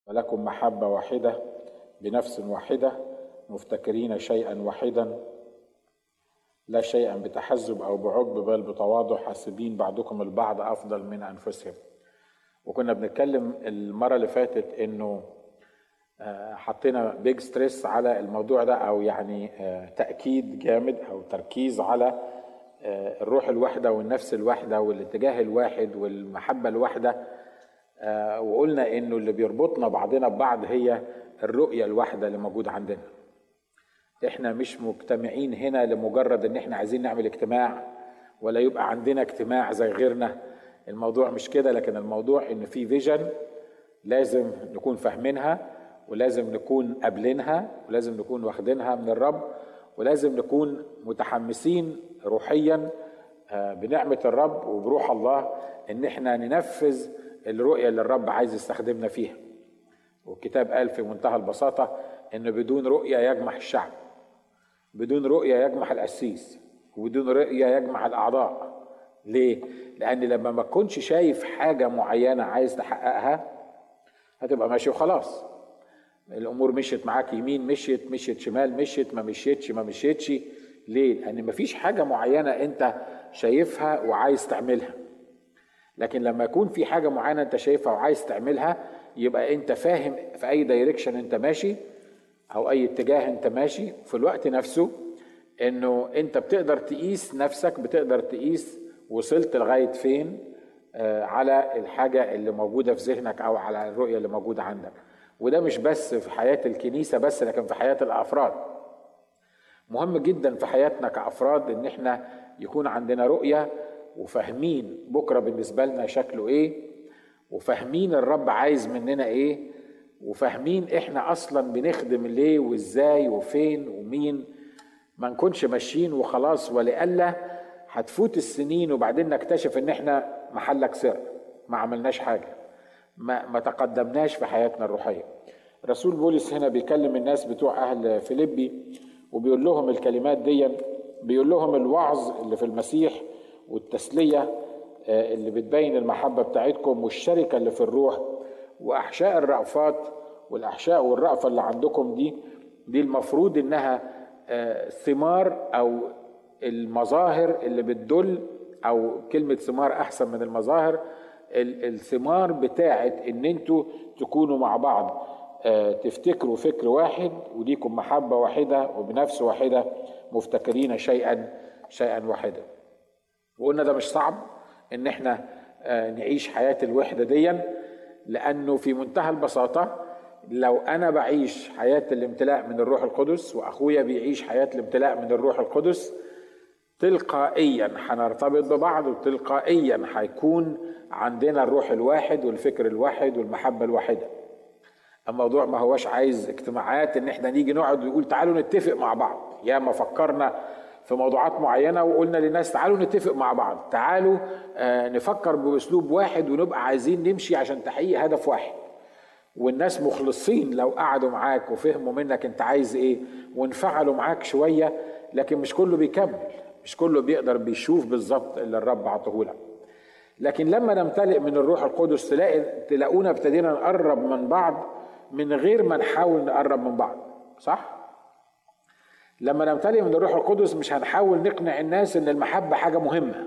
ولكم محبة واحدة بنفس واحدة مفتكرين شيئا واحدا لا شيئا بتحزب أو بعجب بل بتواضع حاسبين بعضكم البعض أفضل من أنفسهم وكنا بنتكلم المرة اللي فاتت إنه آه، حطينا بيج ستريس على الموضوع ده أو يعني آه، تأكيد جامد أو تركيز على آه، الروح الواحدة والنفس الواحدة والاتجاه الواحد والمحبة الواحدة آه، وقلنا انه اللي بيربطنا بعضنا ببعض هي الرؤيه الواحده اللي موجوده عندنا احنا مش مجتمعين هنا لمجرد ان احنا عايزين نعمل اجتماع ولا يبقى عندنا اجتماع زي غيرنا الموضوع مش كده لكن الموضوع ان في فيجن لازم نكون فاهمينها ولازم نكون قابلينها ولازم نكون واخدينها من الرب ولازم نكون متحمسين روحيا آه، بنعمه الرب وبروح الله ان احنا ننفذ الرؤية اللي الرب عايز يستخدمنا فيها والكتاب قال في منتهى البساطة إن بدون رؤية يجمع الشعب بدون رؤية يجمع القسيس وبدون رؤية يجمع الأعضاء ليه؟ لأن لما ما تكونش شايف حاجة معينة عايز تحققها هتبقى ماشي وخلاص الأمور مشيت معاك يمين مشيت مشيت شمال مشيت ما مشيتش ما مشيتش ليه؟ لأن مفيش حاجة معينة أنت شايفها وعايز تعملها لكن لما يكون في حاجة معينة انت شايفها وعايز تعملها يبقى انت فاهم في اي دايركشن انت ماشي او اي اتجاه انت ماشي في الوقت نفسه انه انت بتقدر تقيس نفسك بتقدر تقيس وصلت لغاية فين آه على الحاجة اللي موجودة في ذهنك او على الرؤية اللي موجودة عندك وده مش بس في حياة الكنيسة بس لكن في حياة الافراد مهم جدا في حياتنا كافراد ان احنا يكون عندنا رؤيه وفاهمين بكره بالنسبه لنا شكله ايه وفاهمين الرب عايز مننا ايه وفاهمين احنا اصلا بنخدم ليه وازاي وفين ومين ما نكونش ماشيين وخلاص ولئلا هتفوت السنين وبعدين نكتشف ان احنا محلك سر ما عملناش حاجه ما ما تقدمناش في حياتنا الروحيه رسول بولس هنا بيكلم الناس بتوع اهل فيليبي وبيقول لهم الكلمات دي بيقول لهم الوعظ اللي في المسيح والتسلية اللي بتبين المحبة بتاعتكم والشركة اللي في الروح وأحشاء الرأفات والأحشاء والرأفة اللي عندكم دي دي المفروض إنها ثمار أو المظاهر اللي بتدل أو كلمة ثمار أحسن من المظاهر الثمار بتاعت إن أنتوا تكونوا مع بعض تفتكروا فكر واحد وليكم محبة واحدة وبنفس واحدة مفتكرين شيئا شيئا واحدا وقلنا ده مش صعب ان احنا نعيش حياة الوحدة ديا لانه في منتهى البساطة لو انا بعيش حياة الامتلاء من الروح القدس واخويا بيعيش حياة الامتلاء من الروح القدس تلقائيا هنرتبط ببعض وتلقائيا هيكون عندنا الروح الواحد والفكر الواحد والمحبة الواحدة الموضوع ما هوش عايز اجتماعات ان احنا نيجي نقعد ونقول تعالوا نتفق مع بعض يا ما فكرنا في موضوعات معينة وقلنا للناس تعالوا نتفق مع بعض تعالوا آه نفكر بأسلوب واحد ونبقى عايزين نمشي عشان تحقيق هدف واحد والناس مخلصين لو قعدوا معاك وفهموا منك انت عايز ايه وانفعلوا معاك شوية لكن مش كله بيكمل مش كله بيقدر بيشوف بالظبط اللي الرب عطاه لك لكن لما نمتلئ من الروح القدس تلاقي تلاقونا ابتدينا نقرب من بعض من غير ما نحاول نقرب من بعض صح؟ لما نمتلئ من الروح القدس مش هنحاول نقنع الناس ان المحبه حاجه مهمه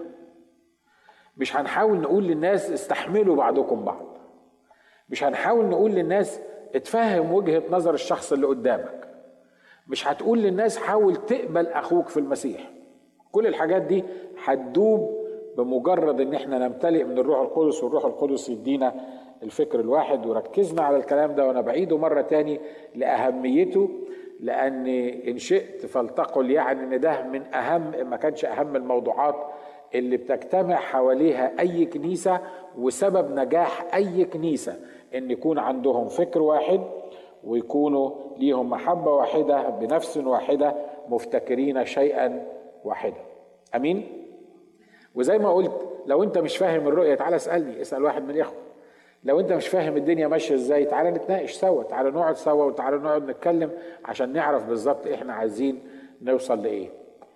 مش هنحاول نقول للناس استحملوا بعضكم بعض مش هنحاول نقول للناس اتفهم وجهه نظر الشخص اللي قدامك مش هتقول للناس حاول تقبل اخوك في المسيح كل الحاجات دي هتدوب بمجرد ان احنا نمتلئ من الروح القدس والروح القدس يدينا الفكر الواحد وركزنا على الكلام ده وانا بعيده مره تاني لاهميته لأن إن شئت فلتقل يعني إن ده من أهم ما كانش أهم الموضوعات اللي بتجتمع حواليها أي كنيسة وسبب نجاح أي كنيسة إن يكون عندهم فكر واحد ويكونوا ليهم محبة واحدة بنفس واحدة مفتكرين شيئا واحدا أمين؟ وزي ما قلت لو أنت مش فاهم الرؤية تعالى اسألني اسأل واحد من الإخوة لو انت مش فاهم الدنيا ماشيه ازاي تعالى نتناقش سوا تعالى نقعد سوا وتعالى نقعد نتكلم عشان نعرف بالظبط احنا عايزين نوصل لايه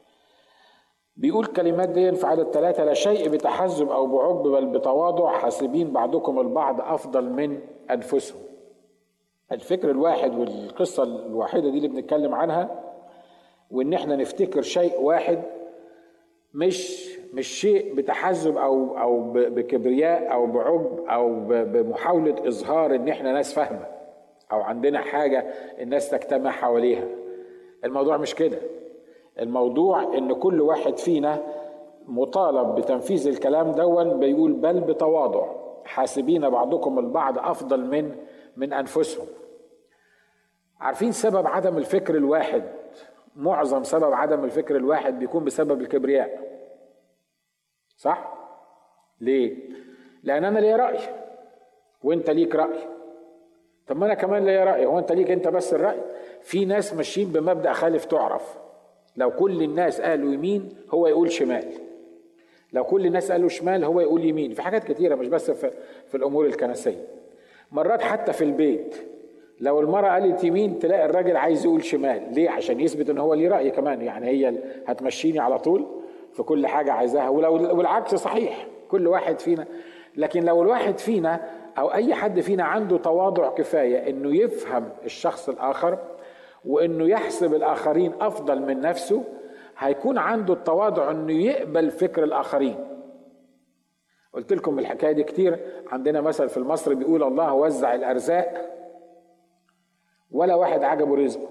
بيقول كلمات دي في عدد ثلاثة لا شيء بتحزب أو بعجب بل بتواضع حاسبين بعضكم البعض أفضل من أنفسهم الفكر الواحد والقصة الواحدة دي اللي بنتكلم عنها وإن إحنا نفتكر شيء واحد مش مش شيء بتحزب أو أو بكبرياء أو بعجب أو بمحاولة إظهار إن إحنا ناس فاهمة أو عندنا حاجة الناس تجتمع حواليها الموضوع مش كده الموضوع إن كل واحد فينا مطالب بتنفيذ الكلام دون بيقول بل بتواضع حاسبين بعضكم البعض افضل من من انفسهم عارفين سبب عدم الفكر الواحد معظم سبب عدم الفكر الواحد بيكون بسبب الكبرياء صح ليه لان انا ليا راي وانت ليك راي طب ما انا كمان ليا راي هو انت ليك انت بس الراي في ناس ماشيين بمبدا خالف تعرف لو كل الناس قالوا يمين هو يقول شمال لو كل الناس قالوا شمال هو يقول يمين في حاجات كتيره مش بس في, في الامور الكنسيه مرات حتى في البيت لو المرأة قالت يمين تلاقي الراجل عايز يقول شمال ليه عشان يثبت ان هو ليه رأي كمان يعني هي هتمشيني على طول في كل حاجة عايزاها ولو والعكس صحيح كل واحد فينا لكن لو الواحد فينا او اي حد فينا عنده تواضع كفاية انه يفهم الشخص الاخر وانه يحسب الاخرين افضل من نفسه هيكون عنده التواضع انه يقبل فكر الاخرين قلت لكم الحكايه دي كتير عندنا مثل في المصري بيقول الله وزع الارزاق ولا واحد عجبه رزقه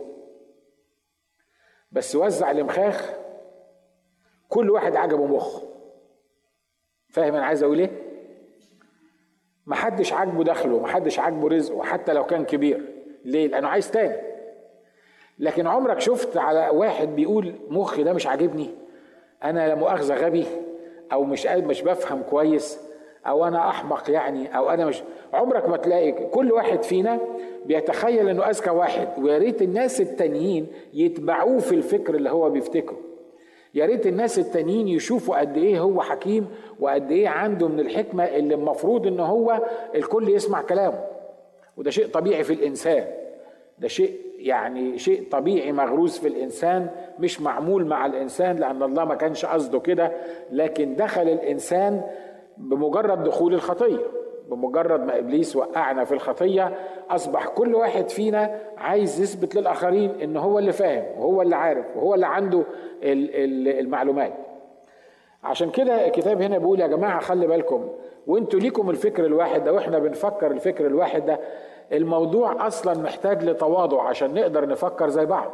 بس وزع المخاخ كل واحد عجبه مخه فاهم انا عايز اقول ايه محدش عاجبه دخله محدش عاجبه رزقه حتى لو كان كبير ليه لانه عايز تاني لكن عمرك شفت على واحد بيقول مخي ده مش عاجبني انا لا مؤاخذه غبي او مش مش بفهم كويس او انا احمق يعني او انا مش عمرك ما تلاقي كل واحد فينا بيتخيل انه اذكى واحد ويا ريت الناس التانيين يتبعوه في الفكر اللي هو بيفتكره يا ريت الناس التانيين يشوفوا قد ايه هو حكيم وقد ايه عنده من الحكمه اللي المفروض ان هو الكل يسمع كلامه وده شيء طبيعي في الانسان ده شيء يعني شيء طبيعي مغروس في الانسان مش معمول مع الانسان لان الله ما كانش قصده كده لكن دخل الانسان بمجرد دخول الخطيه بمجرد ما ابليس وقعنا في الخطيه اصبح كل واحد فينا عايز يثبت للاخرين ان هو اللي فاهم وهو اللي عارف وهو اللي عنده المعلومات عشان كده الكتاب هنا بيقول يا جماعه خلي بالكم وانتوا ليكم الفكر الواحد ده واحنا بنفكر الفكر الواحد ده الموضوع اصلا محتاج لتواضع عشان نقدر نفكر زي بعض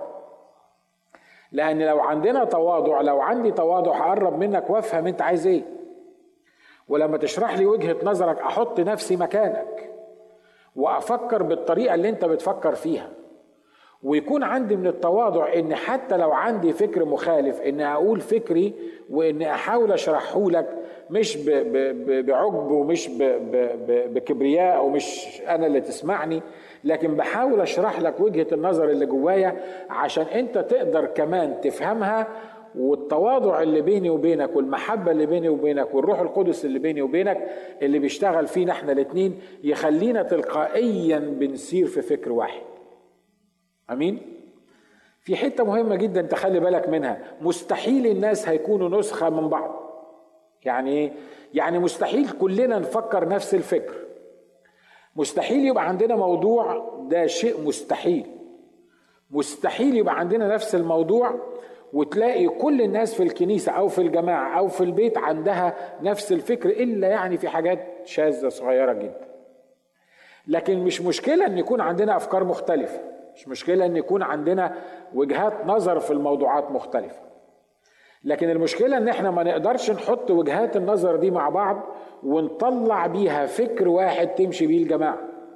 لان لو عندنا تواضع لو عندي تواضع هقرب منك وافهم انت عايز ايه ولما تشرح لي وجهه نظرك احط نفسي مكانك وافكر بالطريقه اللي انت بتفكر فيها ويكون عندي من التواضع ان حتى لو عندي فكر مخالف ان اقول فكري وان احاول اشرحه لك مش بعجب ومش بكبرياء ومش انا اللي تسمعني لكن بحاول اشرح لك وجهه النظر اللي جوايا عشان انت تقدر كمان تفهمها والتواضع اللي بيني وبينك والمحبة اللي بيني وبينك والروح القدس اللي بيني وبينك اللي بيشتغل فينا احنا الاتنين يخلينا تلقائيا بنسير في فكر واحد امين في حتة مهمة جدا تخلي بالك منها مستحيل الناس هيكونوا نسخة من بعض يعني ايه يعني مستحيل كلنا نفكر نفس الفكر مستحيل يبقى عندنا موضوع ده شيء مستحيل مستحيل يبقى عندنا نفس الموضوع وتلاقي كل الناس في الكنيسة أو في الجماعة أو في البيت عندها نفس الفكر إلا يعني في حاجات شاذة صغيرة جدا لكن مش مشكلة أن يكون عندنا أفكار مختلفة مش مشكلة أن يكون عندنا وجهات نظر في الموضوعات مختلفة لكن المشكلة أن احنا ما نقدرش نحط وجهات النظر دي مع بعض ونطلع بيها فكر واحد تمشي بيه الجماعة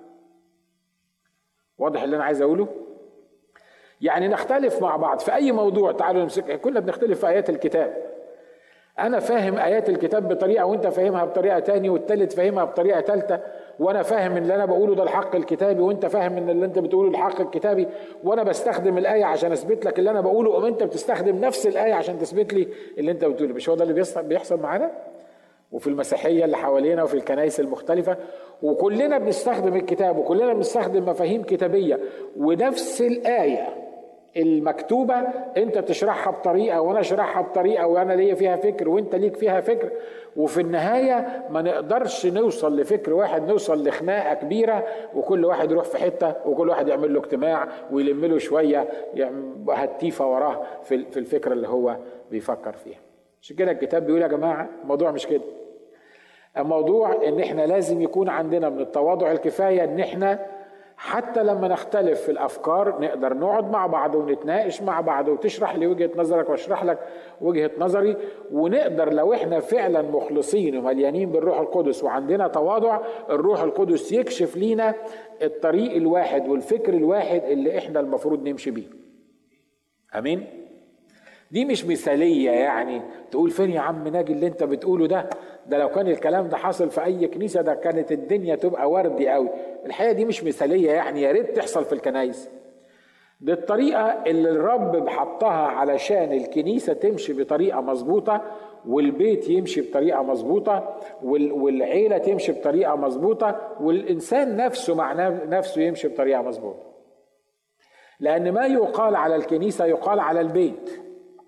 واضح اللي أنا عايز أقوله؟ يعني نختلف مع بعض في اي موضوع تعالوا نمسك كلنا بنختلف في ايات الكتاب انا فاهم ايات الكتاب بطريقه وانت فاهمها بطريقه تانية والتالت فاهمها بطريقه تالتة وانا فاهم ان اللي انا بقوله ده الحق الكتابي وانت فاهم ان اللي انت بتقوله الحق الكتابي وانا بستخدم الايه عشان اثبت لك اللي انا بقوله وانت بتستخدم نفس الايه عشان تثبت لي اللي انت بتقوله مش هو ده اللي بيحصل معانا وفي المسيحيه اللي حوالينا وفي الكنائس المختلفه وكلنا بنستخدم الكتاب وكلنا بنستخدم مفاهيم كتابيه ونفس الايه المكتوبة انت تشرحها بطريقة وانا اشرحها بطريقة وانا ليا فيها فكر وانت ليك فيها فكر وفي النهاية ما نقدرش نوصل لفكر واحد نوصل لخناقة كبيرة وكل واحد يروح في حتة وكل واحد يعمل له اجتماع ويلم له شوية هتيفة وراه في الفكرة اللي هو بيفكر فيها عشان كده الكتاب بيقول يا جماعة الموضوع مش كده الموضوع ان احنا لازم يكون عندنا من التواضع الكفاية ان احنا حتى لما نختلف في الافكار نقدر نقعد مع بعض ونتناقش مع بعض وتشرح لي وجهه نظرك واشرح لك وجهه نظري ونقدر لو احنا فعلا مخلصين ومليانين بالروح القدس وعندنا تواضع الروح القدس يكشف لينا الطريق الواحد والفكر الواحد اللي احنا المفروض نمشي بيه امين دي مش مثاليه يعني تقول فين يا عم ناجي اللي انت بتقوله ده ده لو كان الكلام ده حاصل في اي كنيسه ده كانت الدنيا تبقى وردي قوي الحقيقه دي مش مثاليه يعني يا ريت تحصل في الكنايس دي الطريقه اللي الرب حطها علشان الكنيسه تمشي بطريقه مظبوطه والبيت يمشي بطريقه مظبوطه والعيله تمشي بطريقه مظبوطه والانسان نفسه مع نفسه يمشي بطريقه مظبوطه لان ما يقال على الكنيسه يقال على البيت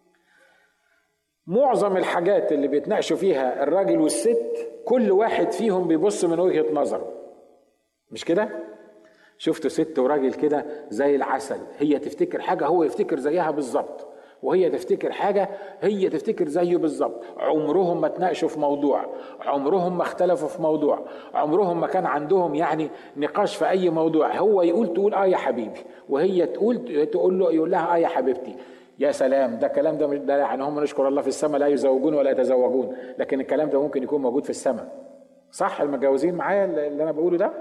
معظم الحاجات اللي بيتناقشوا فيها الراجل والست كل واحد فيهم بيبص من وجهة نظره مش كده؟ شفتوا ست وراجل كده زي العسل هي تفتكر حاجة هو يفتكر زيها بالظبط وهي تفتكر حاجة هي تفتكر زيه بالظبط عمرهم ما تناقشوا في موضوع عمرهم ما اختلفوا في موضوع عمرهم ما كان عندهم يعني نقاش في أي موضوع هو يقول تقول آه يا حبيبي وهي تقول تقول له يقول لها آه يا حبيبتي يا سلام ده الكلام ده ده يعني هم نشكر الله في السماء لا يزوجون ولا يتزوجون لكن الكلام ده ممكن يكون موجود في السماء صح المتجوزين معايا اللي انا بقوله ده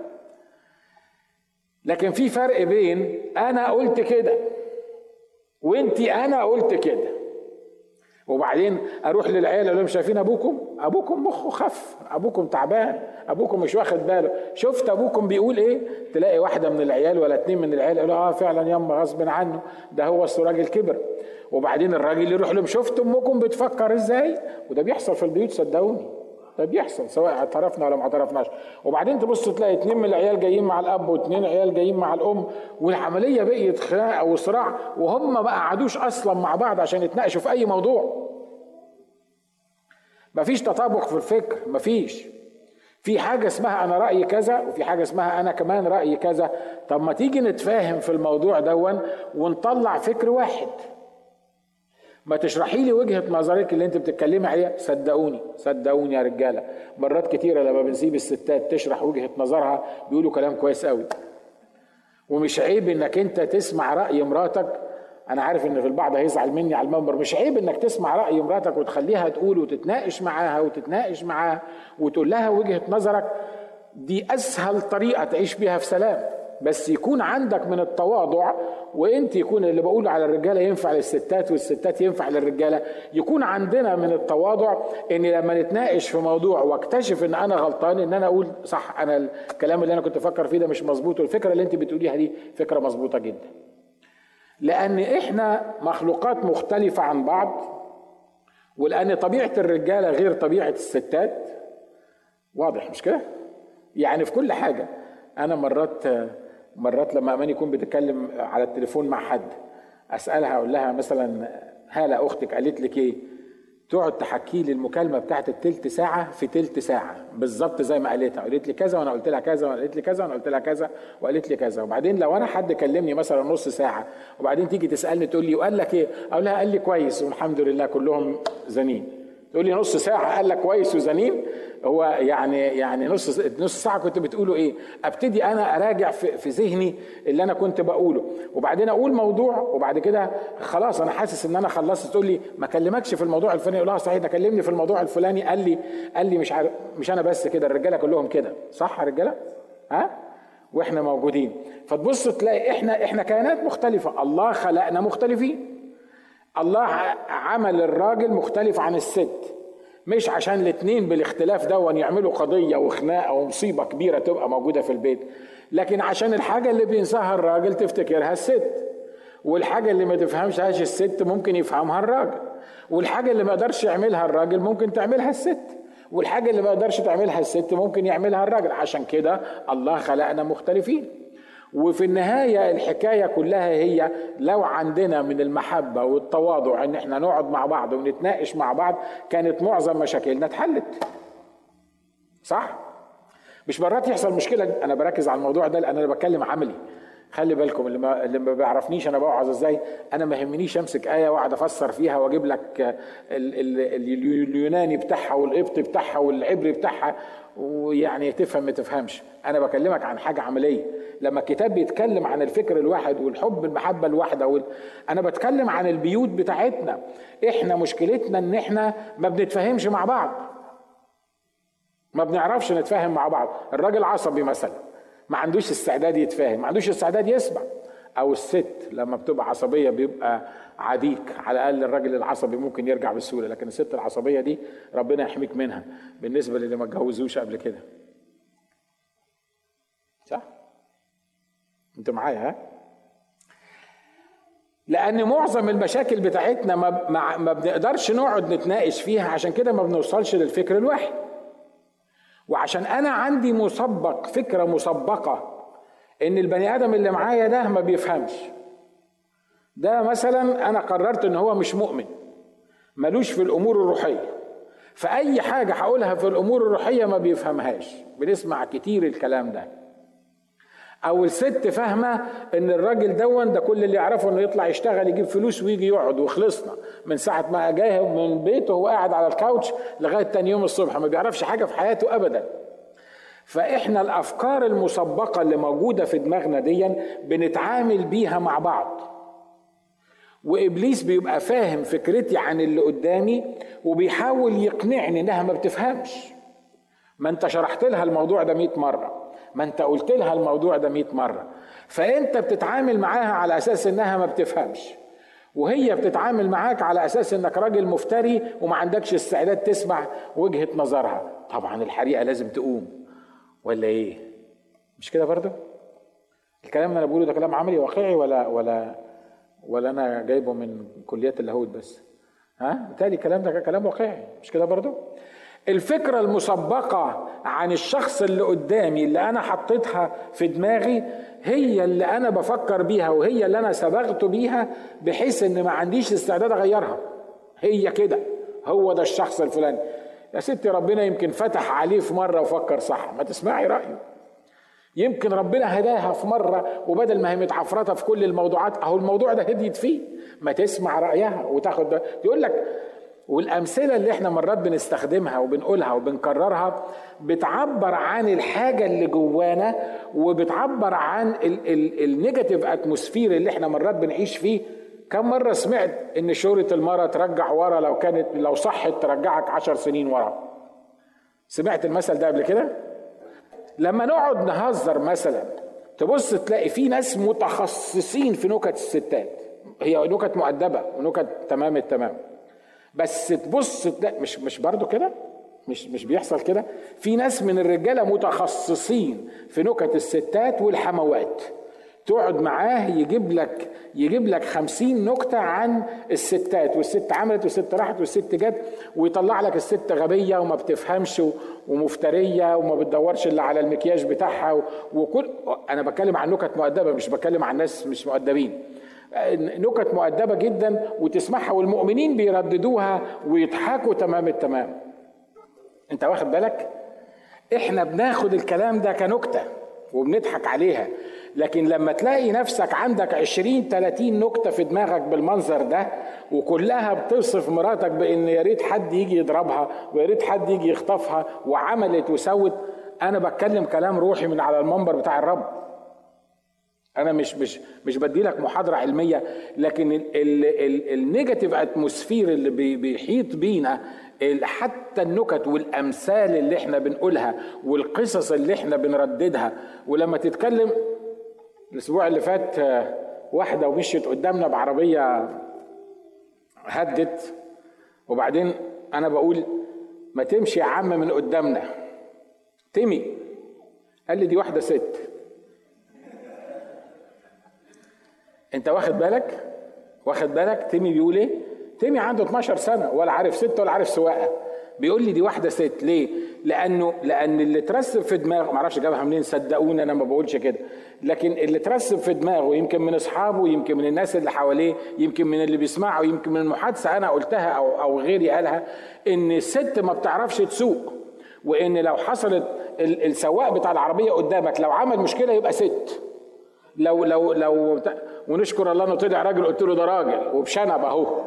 لكن في فرق بين انا قلت كده وانتي انا قلت كده وبعدين اروح للعيله اللي شايفين ابوكم ابوكم مخه خف ابوكم تعبان ابوكم مش واخد باله شفت ابوكم بيقول ايه تلاقي واحده من العيال ولا اتنين من العيال يقولوا اه فعلا يما غصب عنه ده هو راجل كبر وبعدين الراجل يروح لهم شفت امكم بتفكر ازاي وده بيحصل في البيوت صدقوني ده بيحصل سواء اعترفنا ولا ما اعترفناش وبعدين تبص تلاقي اتنين من العيال جايين مع الاب واتنين عيال جايين مع الام والعمليه بقيت خناقه وصراع وهم ما قعدوش اصلا مع بعض عشان يتناقشوا في اي موضوع مفيش تطابق في الفكر مفيش في حاجة اسمها أنا رأيي كذا وفي حاجة اسمها أنا كمان رأيي كذا طب ما تيجي نتفاهم في الموضوع دون ونطلع فكر واحد ما تشرحي لي وجهه نظرك اللي انت بتتكلمي عليها صدقوني صدقوني يا رجاله مرات كتيره لما بنسيب الستات تشرح وجهه نظرها بيقولوا كلام كويس قوي ومش عيب انك انت تسمع راي مراتك انا عارف ان في البعض هيزعل مني على المنبر مش عيب انك تسمع راي مراتك وتخليها تقول وتتناقش معاها وتتناقش معاها وتقول لها وجهه نظرك دي اسهل طريقه تعيش بيها في سلام بس يكون عندك من التواضع وانت يكون اللي بقول على الرجاله ينفع للستات والستات ينفع للرجاله يكون عندنا من التواضع ان لما نتناقش في موضوع واكتشف ان انا غلطان ان انا اقول صح انا الكلام اللي انا كنت افكر فيه ده مش مظبوط والفكره اللي انت بتقوليها دي فكره مظبوطه جدا لان احنا مخلوقات مختلفه عن بعض ولان طبيعه الرجاله غير طبيعه الستات واضح مش كده يعني في كل حاجه انا مرات مرات لما امان يكون بتتكلم على التليفون مع حد اسالها اقول لها مثلا هاله اختك قالت لك ايه تقعد تحكي لي المكالمه بتاعت التلت ساعه في تلت ساعه بالظبط زي ما قالتها قالت لي كذا وانا قلت لها كذا وانا قالت لي كذا وانا قلت لها كذا وقالت لي كذا وبعدين لو انا حد كلمني مثلا نص ساعه وبعدين تيجي تسالني تقول لي وقال لك ايه اقول لها قال لي كويس والحمد لله كلهم زنين تقول لي نص ساعه قال لك كويس وزنين هو يعني يعني نص نص ساعه كنت بتقوله ايه ابتدي انا اراجع في, في ذهني اللي انا كنت بقوله وبعدين اقول موضوع وبعد كده خلاص انا حاسس ان انا خلصت تقول لي ما كلمكش في الموضوع الفلاني اقول لها صحيح ده كلمني في الموضوع الفلاني قال لي قال لي مش عارف مش انا بس كده الرجاله كلهم كده صح يا رجاله ها واحنا موجودين فتبص تلاقي احنا احنا كائنات مختلفه الله خلقنا مختلفين الله عمل الراجل مختلف عن الست مش عشان الاتنين بالاختلاف دون يعملوا قضية وخناقة ومصيبة كبيرة تبقى موجودة في البيت لكن عشان الحاجة اللي بينساها الراجل تفتكرها الست والحاجة اللي ما تفهمشهاش الست ممكن يفهمها الراجل والحاجة اللي ما يقدرش يعملها الراجل ممكن تعملها الست والحاجة اللي ما يقدرش تعملها الست ممكن يعملها الراجل عشان كده الله خلقنا مختلفين وفي النهاية الحكاية كلها هي لو عندنا من المحبة والتواضع ان احنا نقعد مع بعض ونتناقش مع بعض كانت معظم مشاكلنا اتحلت صح؟ مش مرات يحصل مشكلة انا بركز على الموضوع ده لان انا بتكلم عملي خلي بالكم اللي ما, اللي ما بيعرفنيش انا بوعظ ازاي انا ما يهمنيش امسك ايه واقعد افسر فيها واجيب لك ال ال ال اليوناني بتاعها والقبطي بتاعها والعبري بتاعها ويعني تفهم ما تفهمش انا بكلمك عن حاجه عمليه لما الكتاب بيتكلم عن الفكر الواحد والحب المحبه الواحده وال... انا بتكلم عن البيوت بتاعتنا احنا مشكلتنا ان احنا ما بنتفاهمش مع بعض ما بنعرفش نتفاهم مع بعض الراجل عصبي مثلا ما عندوش استعداد يتفاهم ما عندوش استعداد يسمع او الست لما بتبقى عصبيه بيبقى عديك على الاقل الراجل العصبي ممكن يرجع بسهوله لكن الست العصبيه دي ربنا يحميك منها بالنسبه للي ما اتجوزوش قبل كده صح انت معايا ها لان معظم المشاكل بتاعتنا ما, ما, ما بنقدرش نقعد نتناقش فيها عشان كده ما بنوصلش للفكر الواحد وعشان انا عندي مسبق فكره مسبقه ان البني ادم اللي معايا ده ما بيفهمش ده مثلا انا قررت ان هو مش مؤمن ملوش في الامور الروحيه فاي حاجه هقولها في الامور الروحيه ما بيفهمهاش بنسمع كتير الكلام ده او الست فاهمه ان الراجل دون ده كل اللي يعرفه انه يطلع يشتغل يجيب فلوس ويجي يقعد وخلصنا من ساعه ما جاه من بيته وهو قاعد على الكاوتش لغايه تاني يوم الصبح ما بيعرفش حاجه في حياته ابدا فاحنا الافكار المسبقه اللي موجوده في دماغنا دي بنتعامل بيها مع بعض وابليس بيبقى فاهم فكرتي عن اللي قدامي وبيحاول يقنعني انها ما بتفهمش ما انت شرحت لها الموضوع ده 100 مره ما انت قلت لها الموضوع ده 100 مره فانت بتتعامل معاها على اساس انها ما بتفهمش وهي بتتعامل معاك على اساس انك راجل مفتري وما عندكش استعداد تسمع وجهه نظرها طبعا الحريقه لازم تقوم ولا ايه مش كده برضه الكلام اللي انا بقوله ده كلام عملي واقعي ولا ولا ولا انا جايبه من كليات اللاهوت بس ها بالتالي الكلام ده كلام واقعي مش كده برضه الفكرة المسبقة عن الشخص اللي قدامي اللي أنا حطيتها في دماغي هي اللي أنا بفكر بيها وهي اللي أنا صبغت بيها بحيث إن ما عنديش استعداد أغيرها هي كده هو ده الشخص الفلاني يا ستي ربنا يمكن فتح عليه في مرة وفكر صح ما تسمعي رأيه يمكن ربنا هداها في مرة وبدل ما هي متعفرطة في كل الموضوعات أهو الموضوع ده هديت فيه ما تسمع رأيها وتاخد ده يقول لك والأمثلة اللي احنا مرات بنستخدمها وبنقولها وبنكررها بتعبر عن الحاجة اللي جوانا وبتعبر عن النيجاتيف اتموسفير اللي احنا مرات بنعيش فيه كم مرة سمعت ان شورة المرة ترجع ورا لو كانت لو صحت ترجعك عشر سنين ورا سمعت المثل ده قبل كده لما نقعد نهزر مثلا تبص تلاقي في ناس متخصصين في نكت الستات هي نكت مؤدبة ونكت تمام التمام بس تبص تلاقي مش مش برضه كده مش مش بيحصل كده في ناس من الرجاله متخصصين في نكت الستات والحموات تقعد معاه يجيب لك يجيب لك خمسين نكتة عن الستات والست عملت والست راحت والست جت ويطلع لك الست غبية وما بتفهمش ومفترية وما بتدورش إلا على المكياج بتاعها وكل أنا بتكلم عن نكت مؤدبة مش بتكلم عن ناس مش مؤدبين نكت مؤدبة جدا وتسمعها والمؤمنين بيرددوها ويضحكوا تمام التمام انت واخد بالك احنا بناخد الكلام ده كنكتة وبنضحك عليها لكن لما تلاقي نفسك عندك عشرين تلاتين نكتة في دماغك بالمنظر ده وكلها بتصف مراتك بان يا ريت حد يجي يضربها ويا ريت حد يجي يخطفها وعملت وسوت انا بتكلم كلام روحي من على المنبر بتاع الرب انا مش مش مش بدي لك محاضره علميه لكن النيجاتيف اتموسفير اللي بيحيط بينا حتى النكت والامثال اللي احنا بنقولها والقصص اللي احنا بنرددها ولما تتكلم الاسبوع اللي فات واحده ومشيت قدامنا بعربيه هدت وبعدين انا بقول ما تمشي يا عم من قدامنا تمي قال لي دي واحده ست انت واخد بالك واخد بالك تيمي بيقول ايه تيمي عنده 12 سنه ولا عارف ست ولا عارف سواقه بيقول لي دي واحده ست ليه لانه لان اللي اترسب في دماغه ما اعرفش جابها منين صدقوني انا ما بقولش كده لكن اللي ترسب في دماغه يمكن من اصحابه يمكن من الناس اللي حواليه يمكن من اللي بيسمعه يمكن من المحادثه انا قلتها او او غيري قالها ان الست ما بتعرفش تسوق وان لو حصلت السواق بتاع العربيه قدامك لو عمل مشكله يبقى ست لو لو لو ونشكر الله انه طلع راجل قلت له ده راجل وبشنب اهو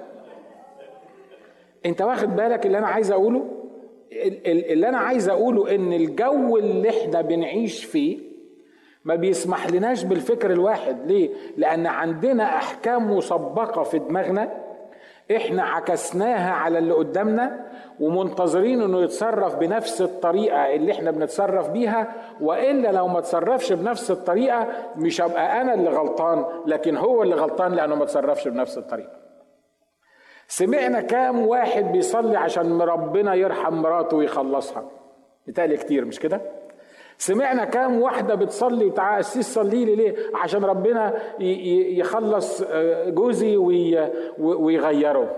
انت واخد بالك اللي انا عايز اقوله اللي انا عايز اقوله ان الجو اللي احنا بنعيش فيه ما بيسمح لناش بالفكر الواحد ليه لان عندنا احكام مسبقه في دماغنا احنا عكسناها على اللي قدامنا ومنتظرين انه يتصرف بنفس الطريقه اللي احنا بنتصرف بيها والا لو ما تصرفش بنفس الطريقه مش هبقى انا اللي غلطان لكن هو اللي غلطان لانه ما تصرفش بنفس الطريقه سمعنا كام واحد بيصلي عشان ربنا يرحم مراته ويخلصها بتالي كتير مش كده سمعنا كام واحده بتصلي وتعالى قسيس صلي لي ليه عشان ربنا يخلص آه، جوزي ويغيره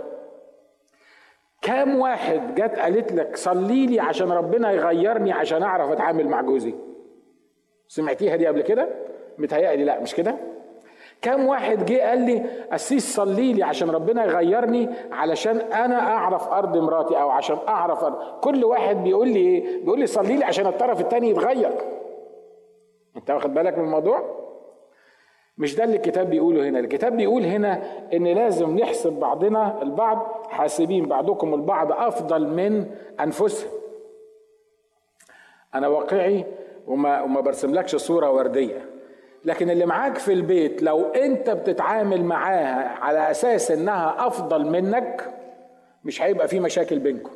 كام واحد جت قالت لك صلي لي عشان ربنا يغيرني عشان اعرف اتعامل مع جوزي سمعتيها دي قبل كده متهيألي لا مش كده كم واحد جه قال لي قسيس صلي لي عشان ربنا يغيرني علشان انا اعرف ارض مراتي او عشان اعرف أرض. كل واحد بيقول لي ايه بيقول لي صلي لي عشان الطرف الثاني يتغير انت واخد بالك من الموضوع مش ده اللي الكتاب بيقوله هنا الكتاب بيقول هنا ان لازم نحسب بعضنا البعض حاسبين بعضكم البعض افضل من انفسهم انا واقعي وما وما برسملكش صوره ورديه لكن اللي معاك في البيت لو انت بتتعامل معاها على اساس انها افضل منك مش هيبقى في مشاكل بينكم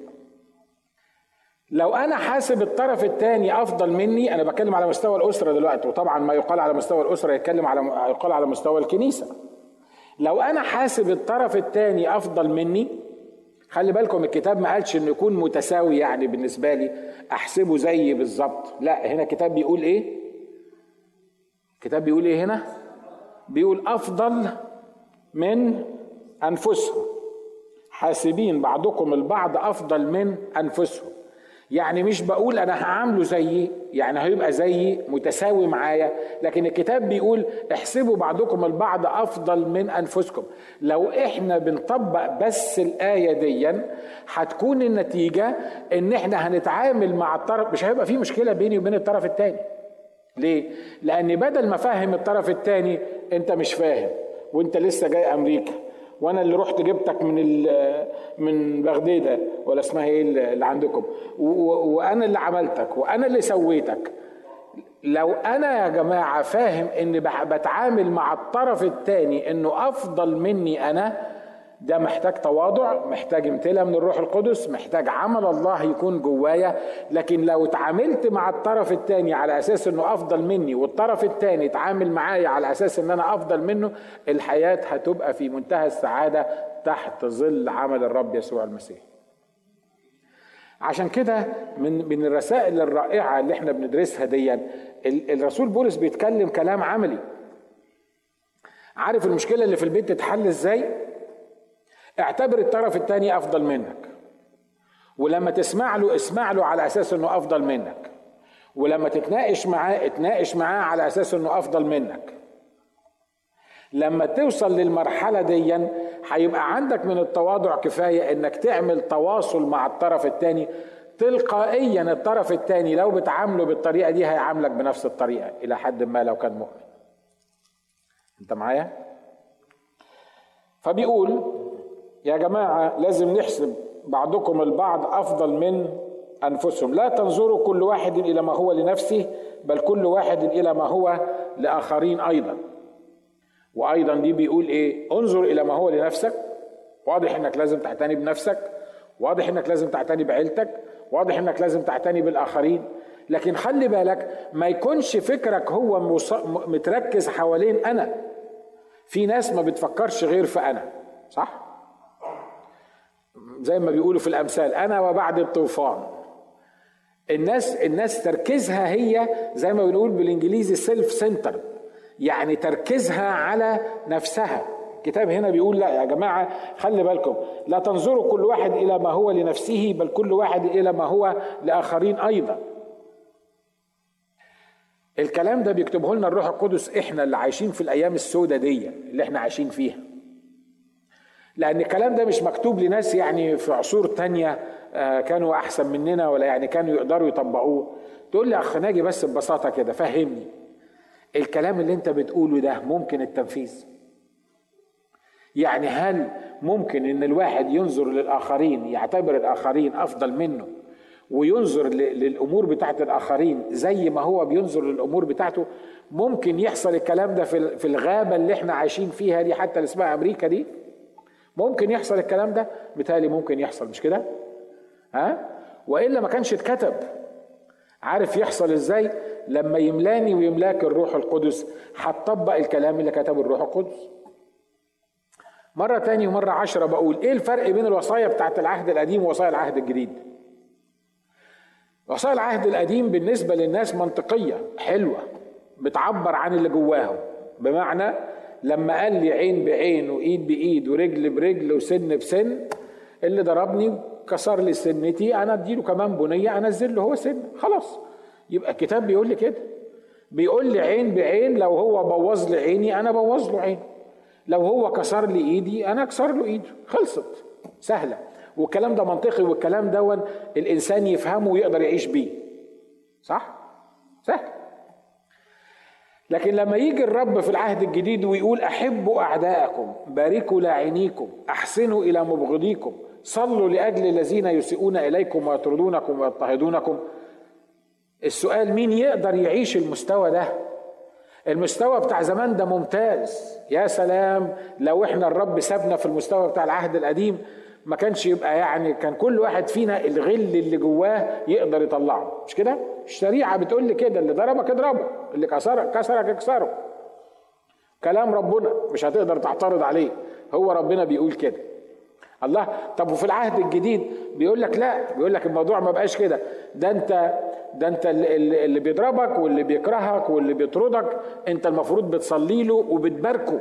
لو انا حاسب الطرف الثاني افضل مني انا بتكلم على مستوى الاسره دلوقتي وطبعا ما يقال على مستوى الاسره يتكلم على يقال على مستوى الكنيسه لو انا حاسب الطرف الثاني افضل مني خلي بالكم الكتاب ما قالش انه يكون متساوي يعني بالنسبه لي احسبه زيي بالظبط لا هنا الكتاب بيقول ايه الكتاب بيقول ايه هنا بيقول افضل من انفسهم حاسبين بعضكم البعض افضل من انفسهم يعني مش بقول انا هعامله زيي يعني هيبقى زيي متساوي معايا لكن الكتاب بيقول احسبوا بعضكم البعض افضل من انفسكم لو احنا بنطبق بس الايه دي هتكون النتيجه ان احنا هنتعامل مع الطرف مش هيبقى في مشكله بيني وبين الطرف الثاني ليه لان بدل ما فاهم الطرف الثاني انت مش فاهم وانت لسه جاي امريكا وانا اللي رحت جبتك من من بغديده ولا اسمها ايه اللي عندكم وانا اللي عملتك وانا اللي سويتك لو انا يا جماعه فاهم اني بتعامل مع الطرف الثاني انه افضل مني انا ده محتاج تواضع محتاج امتلاء من الروح القدس محتاج عمل الله يكون جوايا لكن لو اتعاملت مع الطرف الثاني على اساس انه افضل مني والطرف الثاني اتعامل معايا على اساس ان انا افضل منه الحياه هتبقى في منتهى السعاده تحت ظل عمل الرب يسوع المسيح عشان كده من من الرسائل الرائعه اللي احنا بندرسها دي الرسول بولس بيتكلم كلام عملي عارف المشكله اللي في البيت تتحل ازاي اعتبر الطرف الثاني افضل منك ولما تسمع له اسمع له على اساس انه افضل منك ولما تتناقش معاه اتناقش معاه على اساس انه افضل منك لما توصل للمرحله دي هيبقى عندك من التواضع كفايه انك تعمل تواصل مع الطرف الثاني تلقائيا الطرف الثاني لو بتعامله بالطريقه دي هيعاملك بنفس الطريقه الى حد ما لو كان مؤمن انت معايا فبيقول يا جماعة لازم نحسب بعضكم البعض أفضل من أنفسهم لا تنظروا كل واحد إلى ما هو لنفسه بل كل واحد إلى ما هو لآخرين أيضا وأيضا دي بيقول إيه انظر إلى ما هو لنفسك واضح إنك لازم تعتني بنفسك واضح إنك لازم تعتني بعيلتك واضح إنك لازم تعتني بالآخرين لكن خلي بالك ما يكونش فكرك هو متركز حوالين أنا في ناس ما بتفكرش غير في أنا صح؟ زي ما بيقولوا في الامثال انا وبعد الطوفان الناس الناس تركيزها هي زي ما بنقول بالانجليزي سيلف سنتر يعني تركيزها على نفسها الكتاب هنا بيقول لا يا جماعه خلي بالكم لا تنظروا كل واحد الى ما هو لنفسه بل كل واحد الى ما هو لاخرين ايضا الكلام ده بيكتبه لنا الروح القدس احنا اللي عايشين في الايام السوداء دي اللي احنا عايشين فيها لان الكلام ده مش مكتوب لناس يعني في عصور تانية آه، كانوا احسن مننا ولا يعني كانوا يقدروا يطبقوه تقول لي اخ ناجي بس ببساطه كده فهمني الكلام اللي انت بتقوله ده ممكن التنفيذ يعني هل ممكن ان الواحد ينظر للاخرين يعتبر الاخرين افضل منه وينظر للامور بتاعت الاخرين زي ما هو بينظر للامور بتاعته ممكن يحصل الكلام ده في الغابه اللي احنا عايشين فيها دي حتى اللي اسمها امريكا دي ممكن يحصل الكلام ده بالتالي ممكن يحصل مش كده ها والا ما كانش اتكتب عارف يحصل ازاي لما يملاني ويملاك الروح القدس هتطبق الكلام اللي كتبه الروح القدس مرة تاني ومرة عشرة بقول ايه الفرق بين الوصايا بتاعت العهد القديم ووصايا العهد الجديد وصايا العهد القديم بالنسبة للناس منطقية حلوة بتعبر عن اللي جواهم بمعنى لما قال لي عين بعين وايد بايد ورجل برجل وسن بسن اللي ضربني كسر لي سنتي انا اديله كمان بنيه انزل له هو سن خلاص يبقى الكتاب بيقول لي كده بيقول لي عين بعين لو هو بوظ لي عيني انا بوظ له عين لو هو كسر لي ايدي انا اكسر له ايده خلصت سهله والكلام ده منطقي والكلام ده الانسان يفهمه ويقدر يعيش بيه صح سهل لكن لما يجي الرب في العهد الجديد ويقول احبوا اعداءكم باركوا لاعينيكم احسنوا الى مبغضيكم صلوا لاجل الذين يسيئون اليكم ويطردونكم ويضطهدونكم السؤال مين يقدر يعيش المستوى ده المستوى بتاع زمان ده ممتاز يا سلام لو احنا الرب سابنا في المستوى بتاع العهد القديم ما كانش يبقى يعني كان كل واحد فينا الغل اللي جواه يقدر يطلعه مش كده الشريعه بتقول لي كده اللي ضربك اضربه اللي كسرك كسرك اكسره كلام ربنا مش هتقدر تعترض عليه هو ربنا بيقول كده الله طب وفي العهد الجديد بيقول لك لا بيقول لك الموضوع ما بقاش كده ده انت ده انت اللي بيضربك واللي بيكرهك واللي بيطردك انت المفروض بتصلي له وبتباركه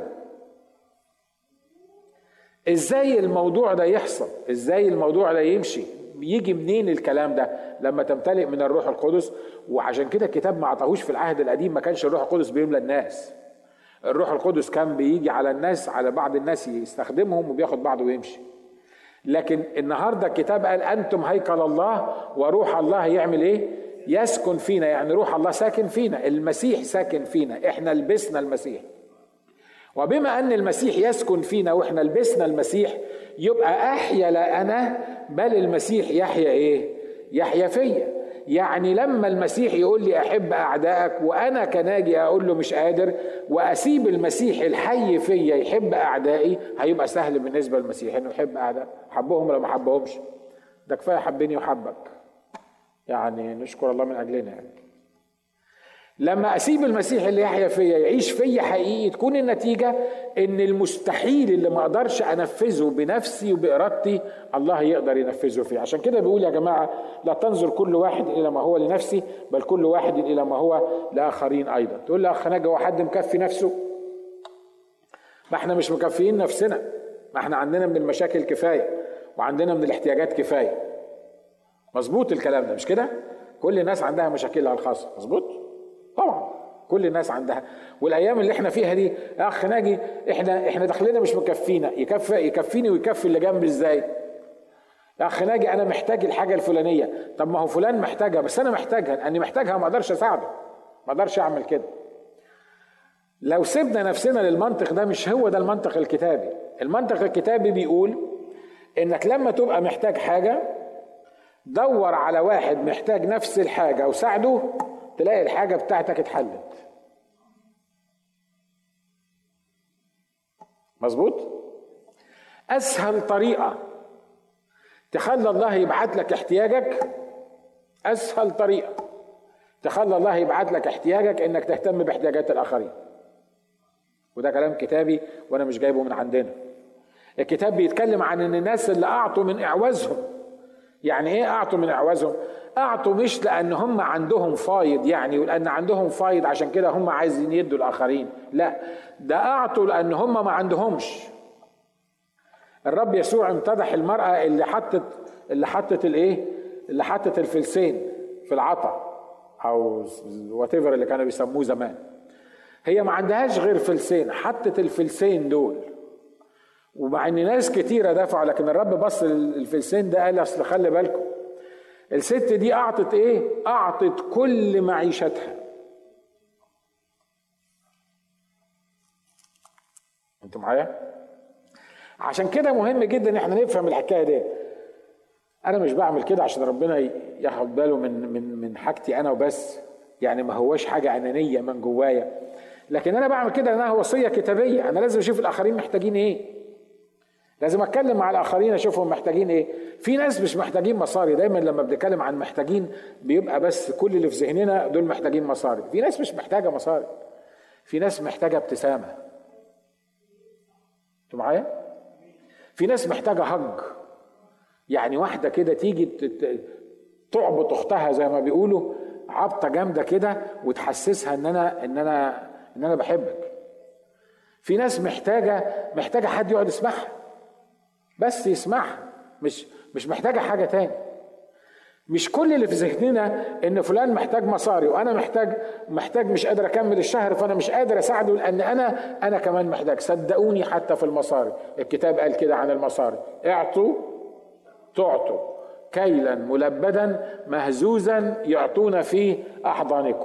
ازاي الموضوع ده يحصل ازاي الموضوع ده يمشي يجي منين الكلام ده لما تمتلئ من الروح القدس وعشان كده الكتاب ما عطاهوش في العهد القديم ما كانش الروح القدس بيملى الناس الروح القدس كان بيجي على الناس على بعض الناس يستخدمهم وبياخد بعضه ويمشي لكن النهارده الكتاب قال انتم هيكل الله وروح الله يعمل ايه يسكن فينا يعني روح الله ساكن فينا المسيح ساكن فينا احنا لبسنا المسيح وبما ان المسيح يسكن فينا واحنا لبسنا المسيح يبقى احيا لا انا بل المسيح يحيا ايه يحيا فيا يعني لما المسيح يقول لي احب اعدائك وانا كناجي اقول له مش قادر واسيب المسيح الحي فيا يحب اعدائي هيبقى سهل بالنسبه للمسيح انه يحب اعدائه حبهم ولا ما حبهمش ده كفايه حبني وحبك يعني نشكر الله من اجلنا يعني لما اسيب المسيح اللي يحيا فيا يعيش فيا حقيقي تكون النتيجه ان المستحيل اللي ما اقدرش انفذه بنفسي وبارادتي الله يقدر ينفذه فيه عشان كده بيقول يا جماعه لا تنظر كل واحد الى ما هو لنفسه بل كل واحد الى ما هو لاخرين ايضا تقول لي اخ نجا هو حد مكفي نفسه ما احنا مش مكفيين نفسنا ما احنا عندنا من المشاكل كفايه وعندنا من الاحتياجات كفايه مظبوط الكلام ده مش كده كل الناس عندها مشاكلها الخاصه مظبوط طبعا كل الناس عندها والايام اللي احنا فيها دي يا اخ ناجي احنا احنا دخلنا مش مكفينا يكفي يكفيني ويكفي اللي جنبي ازاي يا اخ ناجي انا محتاج الحاجه الفلانيه طب ما هو فلان محتاجها بس انا محتاجها اني محتاجها ما اقدرش اساعده ما اقدرش اعمل كده لو سيبنا نفسنا للمنطق ده مش هو ده المنطق الكتابي المنطق الكتابي بيقول انك لما تبقى محتاج حاجه دور على واحد محتاج نفس الحاجه وساعده تلاقي الحاجة بتاعتك اتحلت مظبوط أسهل طريقة تخلى الله يبعت لك احتياجك أسهل طريقة تخلى الله يبعت لك احتياجك إنك تهتم باحتياجات الآخرين وده كلام كتابي وأنا مش جايبه من عندنا الكتاب بيتكلم عن ان الناس اللي اعطوا من اعوازهم يعني ايه اعطوا من اعوازهم اعطوا مش لان هم عندهم فايض يعني لان عندهم فايض عشان كده هم عايزين يدوا الاخرين لا ده اعطوا لان هم ما عندهمش الرب يسوع امتدح المراه اللي حطت اللي حطت الايه اللي حطت الفلسين في العطا او وات اللي كانوا بيسموه زمان هي ما عندهاش غير فلسين حطت الفلسين دول ومع ان ناس كتيره دفعوا لكن الرب بص الفلسين ده قال اصل خلي بالكم الست دي اعطت ايه اعطت كل معيشتها انتوا معايا عشان كده مهم جدا ان احنا نفهم الحكايه دي انا مش بعمل كده عشان ربنا ياخد باله من من من حاجتي انا وبس يعني ما هواش حاجه انانيه من جوايا لكن انا بعمل كده لانها وصيه كتابيه انا لازم اشوف الاخرين محتاجين ايه لازم اتكلم مع الاخرين اشوفهم محتاجين ايه في ناس مش محتاجين مصاري دايما لما بنتكلم عن محتاجين بيبقى بس كل اللي في ذهننا دول محتاجين مصاري في ناس مش محتاجه مصاري في ناس محتاجه ابتسامه انتوا معايا في ناس محتاجه هج يعني واحده كده تيجي تعبط اختها زي ما بيقولوا عبطه جامده كده وتحسسها ان انا ان انا ان انا بحبك في ناس محتاجه محتاجه حد يقعد يسمعها بس يسمعها مش مش محتاجه حاجه تاني مش كل اللي في ذهننا ان فلان محتاج مصاري وانا محتاج محتاج مش قادر اكمل الشهر فانا مش قادر اساعده لان انا انا كمان محتاج صدقوني حتى في المصاري الكتاب قال كده عن المصاري اعطوا تعطوا كيلا ملبدا مهزوزا يعطون في احضانكم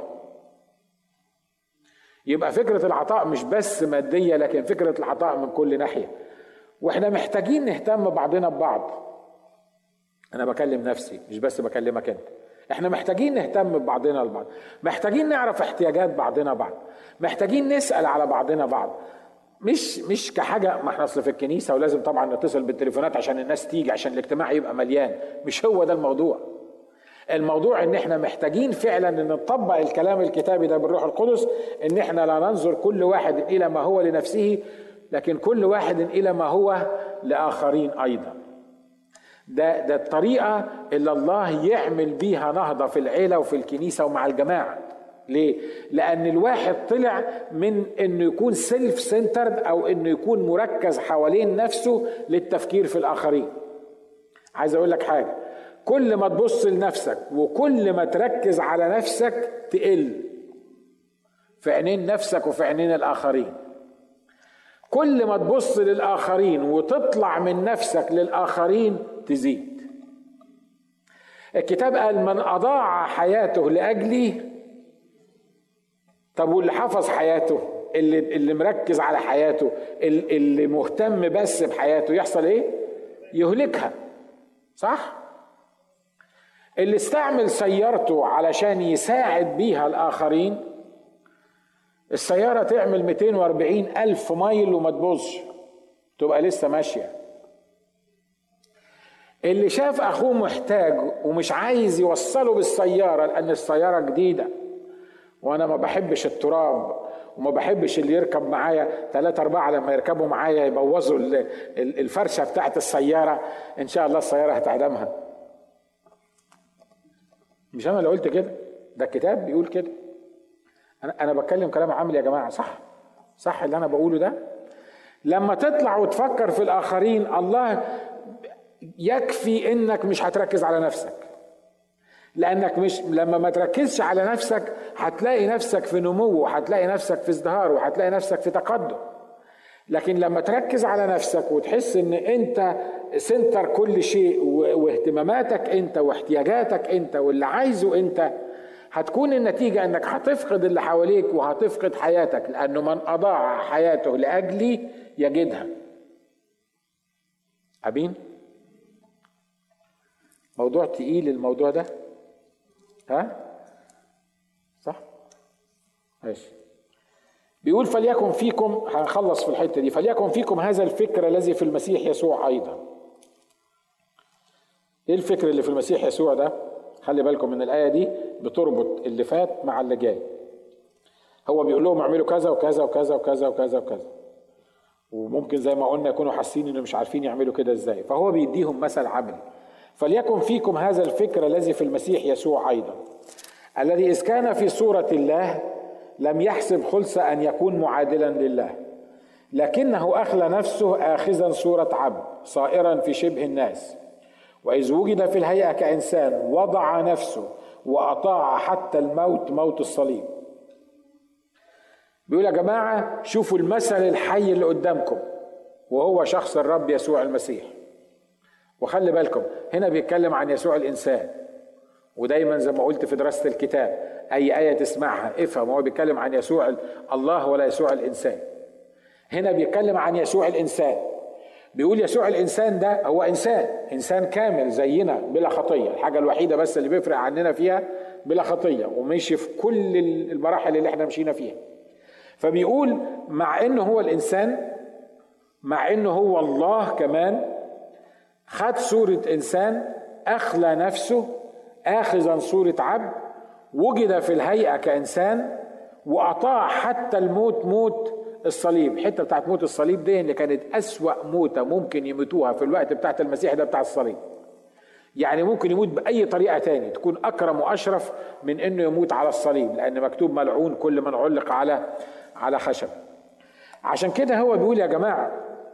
يبقى فكره العطاء مش بس ماديه لكن فكره العطاء من كل ناحيه واحنا محتاجين نهتم بعضنا ببعض انا بكلم نفسي مش بس بكلمك انت احنا محتاجين نهتم ببعضنا البعض محتاجين نعرف احتياجات بعضنا بعض محتاجين نسال على بعضنا بعض مش مش كحاجه ما احنا اصل في الكنيسه ولازم طبعا نتصل بالتليفونات عشان الناس تيجي عشان الاجتماع يبقى مليان مش هو ده الموضوع الموضوع ان احنا محتاجين فعلا ان نطبق الكلام الكتابي ده بالروح القدس ان احنا لا ننظر كل واحد الى ما هو لنفسه لكن كل واحد الى ما هو لاخرين ايضا ده ده الطريقه اللي الله يعمل بيها نهضه في العيله وفي الكنيسه ومع الجماعه ليه؟ لأن الواحد طلع من إنه يكون سيلف سنترد أو إنه يكون مركز حوالين نفسه للتفكير في الآخرين. عايز أقول لك حاجة، كل ما تبص لنفسك وكل ما تركز على نفسك تقل في عينين نفسك وفي عينين الآخرين. كل ما تبص للآخرين وتطلع من نفسك للآخرين تزيد. الكتاب قال من أضاع حياته لأجلي طب واللي حفظ حياته اللي اللي مركز على حياته اللي مهتم بس بحياته يحصل ايه؟ يهلكها صح؟ اللي استعمل سيارته علشان يساعد بيها الآخرين السيارة تعمل 240 ألف مايل وما تبوظش تبقى لسه ماشية اللي شاف أخوه محتاج ومش عايز يوصله بالسيارة لأن السيارة جديدة وانا ما بحبش التراب وما بحبش اللي يركب معايا ثلاثة أربعة لما يركبوا معايا يبوظوا الفرشة بتاعت السيارة إن شاء الله السيارة هتعدمها مش أنا اللي قلت كده ده الكتاب بيقول كده أنا أنا بتكلم كلام عامل يا جماعة صح صح اللي أنا بقوله ده لما تطلع وتفكر في الآخرين الله يكفي إنك مش هتركز على نفسك لانك مش لما ما تركزش على نفسك هتلاقي نفسك في نمو وهتلاقي نفسك في ازدهار وهتلاقي نفسك في تقدم لكن لما تركز على نفسك وتحس ان انت سنتر كل شيء واهتماماتك انت واحتياجاتك انت واللي عايزه انت هتكون النتيجة انك هتفقد اللي حواليك وهتفقد حياتك لانه من اضاع حياته لاجلي يجدها امين موضوع تقيل الموضوع ده ها صح ماشي بيقول فليكن فيكم هنخلص في الحته دي فليكن فيكم هذا الفكر الذي في المسيح يسوع ايضا ايه الفكر اللي في المسيح يسوع ده خلي بالكم من الايه دي بتربط اللي فات مع اللي جاي هو بيقول لهم اعملوا كذا وكذا وكذا وكذا وكذا وكذا وممكن زي ما قلنا يكونوا حاسين انه مش عارفين يعملوا كده ازاي فهو بيديهم مثل عملي فليكن فيكم هذا الفكر الذي في المسيح يسوع ايضا الذي اذ كان في صوره الله لم يحسب خلص ان يكون معادلا لله لكنه اخلى نفسه اخذا صوره عبد صائرا في شبه الناس واذ وجد في الهيئه كانسان وضع نفسه وأطاع حتى الموت موت الصليب بيقول يا جماعة شوفوا المثل الحي اللي قدامكم وهو شخص الرب يسوع المسيح وخلي بالكم هنا بيتكلم عن يسوع الإنسان ودايما زي ما قلت في دراسة الكتاب أي آية تسمعها افهم هو بيتكلم عن يسوع الله ولا يسوع الإنسان هنا بيتكلم عن يسوع الإنسان بيقول يسوع الإنسان ده هو إنسان إنسان كامل زينا بلا خطية الحاجة الوحيدة بس اللي بيفرق عننا فيها بلا خطية ومشي في كل المراحل اللي احنا مشينا فيها فبيقول مع انه هو الانسان مع انه هو الله كمان خد صورة انسان اخلى نفسه اخذا صورة عبد وجد في الهيئة كانسان واطاع حتى الموت موت الصليب الحته بتاعت موت الصليب دي اللي كانت اسوا موته ممكن يموتوها في الوقت بتاعت المسيح ده بتاع الصليب يعني ممكن يموت باي طريقه تاني تكون اكرم واشرف من انه يموت على الصليب لان مكتوب ملعون كل من علق على على خشب عشان كده هو بيقول يا جماعه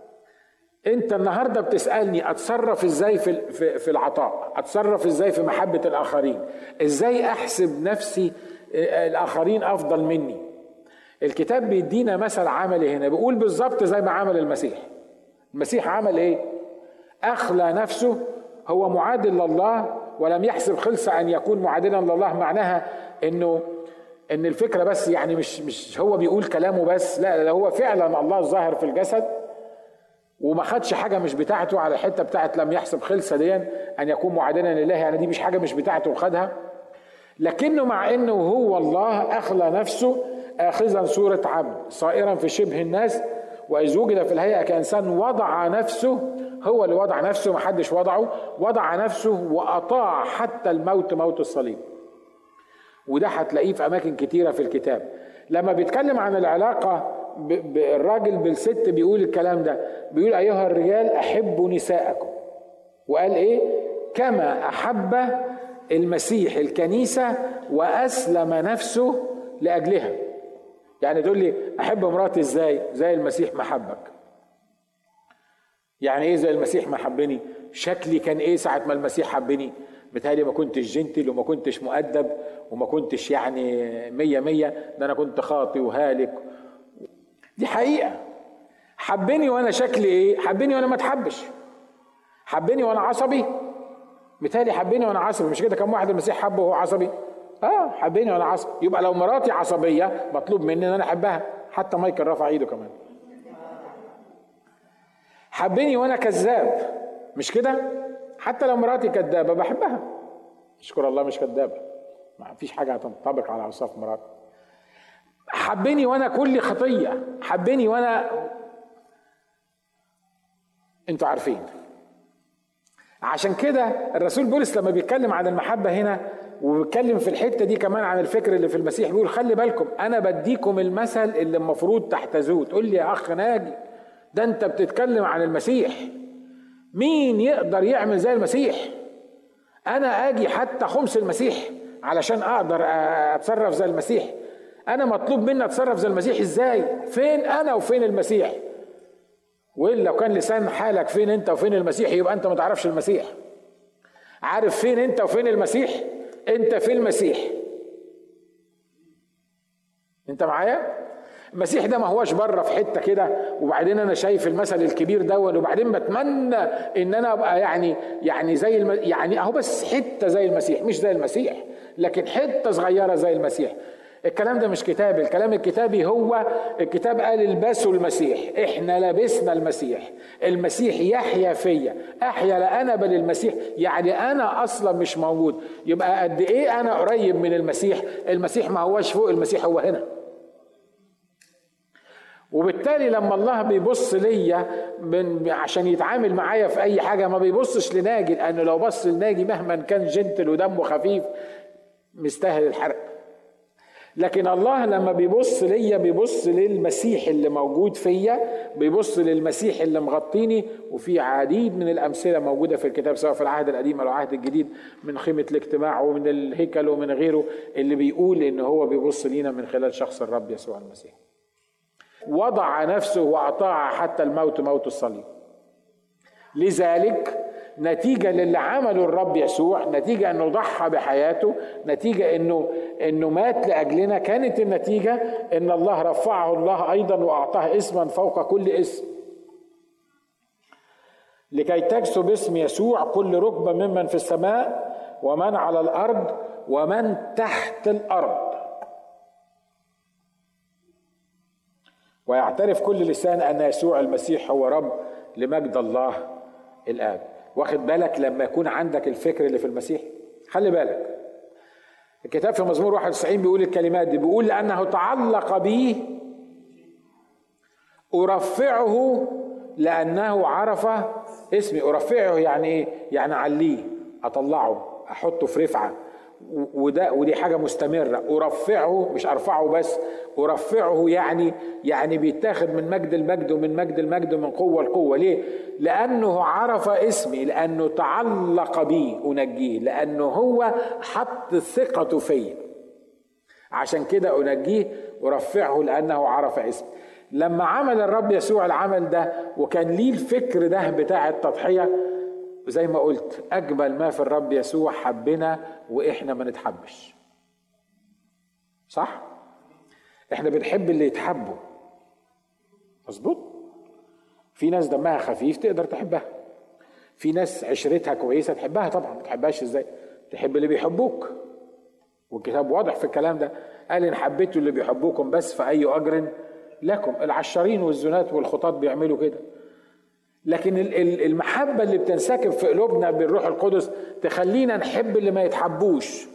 انت النهارده بتسالني اتصرف ازاي في في العطاء اتصرف ازاي في محبه الاخرين ازاي احسب نفسي آه، الاخرين افضل مني الكتاب بيدينا مثل عملي هنا بيقول بالظبط زي ما عمل المسيح المسيح عمل ايه اخلى نفسه هو معادل لله ولم يحسب خلصة ان يكون معادلا لله معناها انه ان الفكره بس يعني مش مش هو بيقول كلامه بس لا, لا هو فعلا الله ظاهر في الجسد وما خدش حاجه مش بتاعته على الحته بتاعت لم يحسب خلصه دي ان يكون معادلا لله يعني دي مش حاجه مش بتاعته وخدها لكنه مع انه هو الله اخلى نفسه اخذا صوره عبد صائرا في شبه الناس واذ وجد في الهيئه كانسان وضع نفسه هو اللي وضع نفسه ما حدش وضعه وضع نفسه واطاع حتى الموت موت الصليب وده هتلاقيه في اماكن كتيره في الكتاب لما بيتكلم عن العلاقه الراجل بالست بيقول الكلام ده بيقول ايها الرجال احبوا نساءكم وقال ايه كما احب المسيح الكنيسه واسلم نفسه لاجلها يعني تقول لي احب مراتي ازاي زي المسيح محبك يعني ايه زي المسيح محبني شكلي كان ايه ساعه ما المسيح حبني بتهيألي ما كنتش جنتل وما كنتش مؤدب وما كنتش يعني مية مية ده أنا كنت خاطي وهالك دي حقيقة حبني وأنا شكلي إيه؟ حبني وأنا ما اتحبش حبني وأنا عصبي بتهيألي حبني وأنا عصبي مش كده كم واحد المسيح حبه وهو عصبي؟ اه حبني وأنا عصبي يبقى لو مراتي عصبية مطلوب مني إن أنا أحبها حتى مايكل رفع إيده كمان حبني وأنا كذاب مش كده؟ حتى لو مراتي كذابه بحبها اشكر الله مش كذابه ما فيش حاجه هتنطبق على اوصاف مراتي حبني وانا كل خطيه حبني وانا انتوا عارفين عشان كده الرسول بولس لما بيتكلم عن المحبه هنا وبيتكلم في الحته دي كمان عن الفكر اللي في المسيح بيقول خلي بالكم انا بديكم المثل اللي المفروض تحتذوه تقول لي يا اخ ناجي ده انت بتتكلم عن المسيح مين يقدر يعمل زي المسيح انا اجي حتى خمس المسيح علشان اقدر اتصرف زي المسيح انا مطلوب مني اتصرف زي المسيح ازاي فين انا وفين المسيح والا لو كان لسان حالك فين انت وفين المسيح يبقى انت ما تعرفش المسيح عارف فين انت وفين المسيح انت في المسيح انت معايا المسيح ده ما هوش بره في حته كده وبعدين انا شايف المثل الكبير دوت وبعدين بتمنى ان انا ابقى يعني يعني زي الم... يعني اهو بس حته زي المسيح مش زي المسيح لكن حته صغيره زي المسيح الكلام ده مش كتابي الكلام الكتابي هو الكتاب قال البسوا المسيح احنا لبسنا المسيح المسيح يحيا فيا احيا لا انا بل المسيح يعني انا اصلا مش موجود يبقى قد ايه انا قريب من المسيح المسيح ما هوش فوق المسيح هو هنا وبالتالي لما الله بيبص ليا عشان يتعامل معايا في اي حاجه ما بيبصش لناجي لانه لو بص لناجي مهما كان جنتل ودمه خفيف مستاهل الحرق لكن الله لما بيبص ليا بيبص للمسيح اللي موجود فيا بيبص للمسيح اللي مغطيني وفي عديد من الامثله موجوده في الكتاب سواء في العهد القديم او العهد الجديد من خيمه الاجتماع ومن الهيكل ومن غيره اللي بيقول ان هو بيبص لينا من خلال شخص الرب يسوع المسيح وضع نفسه واطاع حتى الموت موت الصليب لذلك نتيجه للي عمله الرب يسوع نتيجه انه ضحى بحياته نتيجه انه انه مات لاجلنا كانت النتيجه ان الله رفعه الله ايضا واعطاه اسما فوق كل اسم لكي تجسو باسم يسوع كل ركبه ممن في السماء ومن على الارض ومن تحت الارض ويعترف كل لسان ان يسوع المسيح هو رب لمجد الله الاب واخد بالك لما يكون عندك الفكر اللي في المسيح خلي بالك الكتاب في مزمور 91 بيقول الكلمات دي بيقول لانه تعلق بي ارفعه لانه عرف اسمي ارفعه يعني ايه يعني عليه اطلعه احطه في رفعه وده ودي حاجه مستمره ارفعه مش ارفعه بس ارفعه يعني يعني بيتاخد من مجد المجد ومن مجد المجد ومن قوه لقوه ليه لانه عرف اسمي لانه تعلق بي انجيه لانه هو حط ثقته فيا عشان كده انجيه ارفعه لانه عرف اسمي لما عمل الرب يسوع العمل ده وكان ليه الفكر ده بتاع التضحيه زي ما قلت اجمل ما في الرب يسوع حبنا واحنا ما نتحبش صح احنا بنحب اللي يتحبوا مظبوط في ناس دمها خفيف تقدر تحبها في ناس عشرتها كويسه تحبها طبعا ما تحبهاش ازاي تحب اللي بيحبوك والكتاب واضح في الكلام ده قال ان حبيتوا اللي بيحبوكم بس فاي اجر لكم العشارين والزنات والخطاط بيعملوا كده لكن المحبة اللي بتنسكب في قلوبنا بالروح القدس تخلينا نحب اللي ما يتحبوش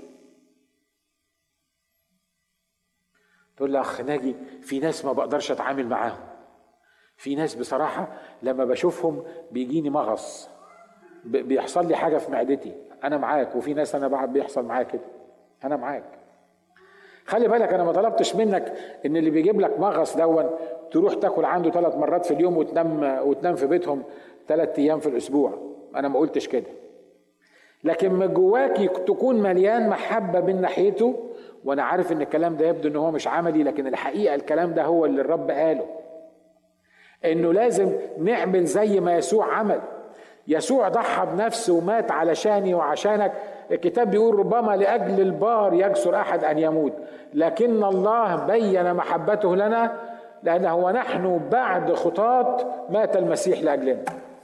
تقول لي اخ ناجي في ناس ما بقدرش اتعامل معاهم في ناس بصراحة لما بشوفهم بيجيني مغص بيحصل لي حاجة في معدتي أنا معاك وفي ناس أنا بعد بيحصل معايا كده أنا معاك خلي بالك أنا ما طلبتش منك إن اللي بيجيب لك مغص دون تروح تاكل عنده ثلاث مرات في اليوم وتنام وتنام في بيتهم ثلاث ايام في الاسبوع انا ما قلتش كده لكن من جواك تكون مليان محبه من ناحيته وانا عارف ان الكلام ده يبدو ان هو مش عملي لكن الحقيقه الكلام ده هو اللي الرب قاله انه لازم نعمل زي ما يسوع عمل يسوع ضحى بنفسه ومات علشاني وعشانك الكتاب بيقول ربما لاجل البار يجسر احد ان يموت لكن الله بين محبته لنا لأنه ونحن بعد خطاة مات المسيح لأجلنا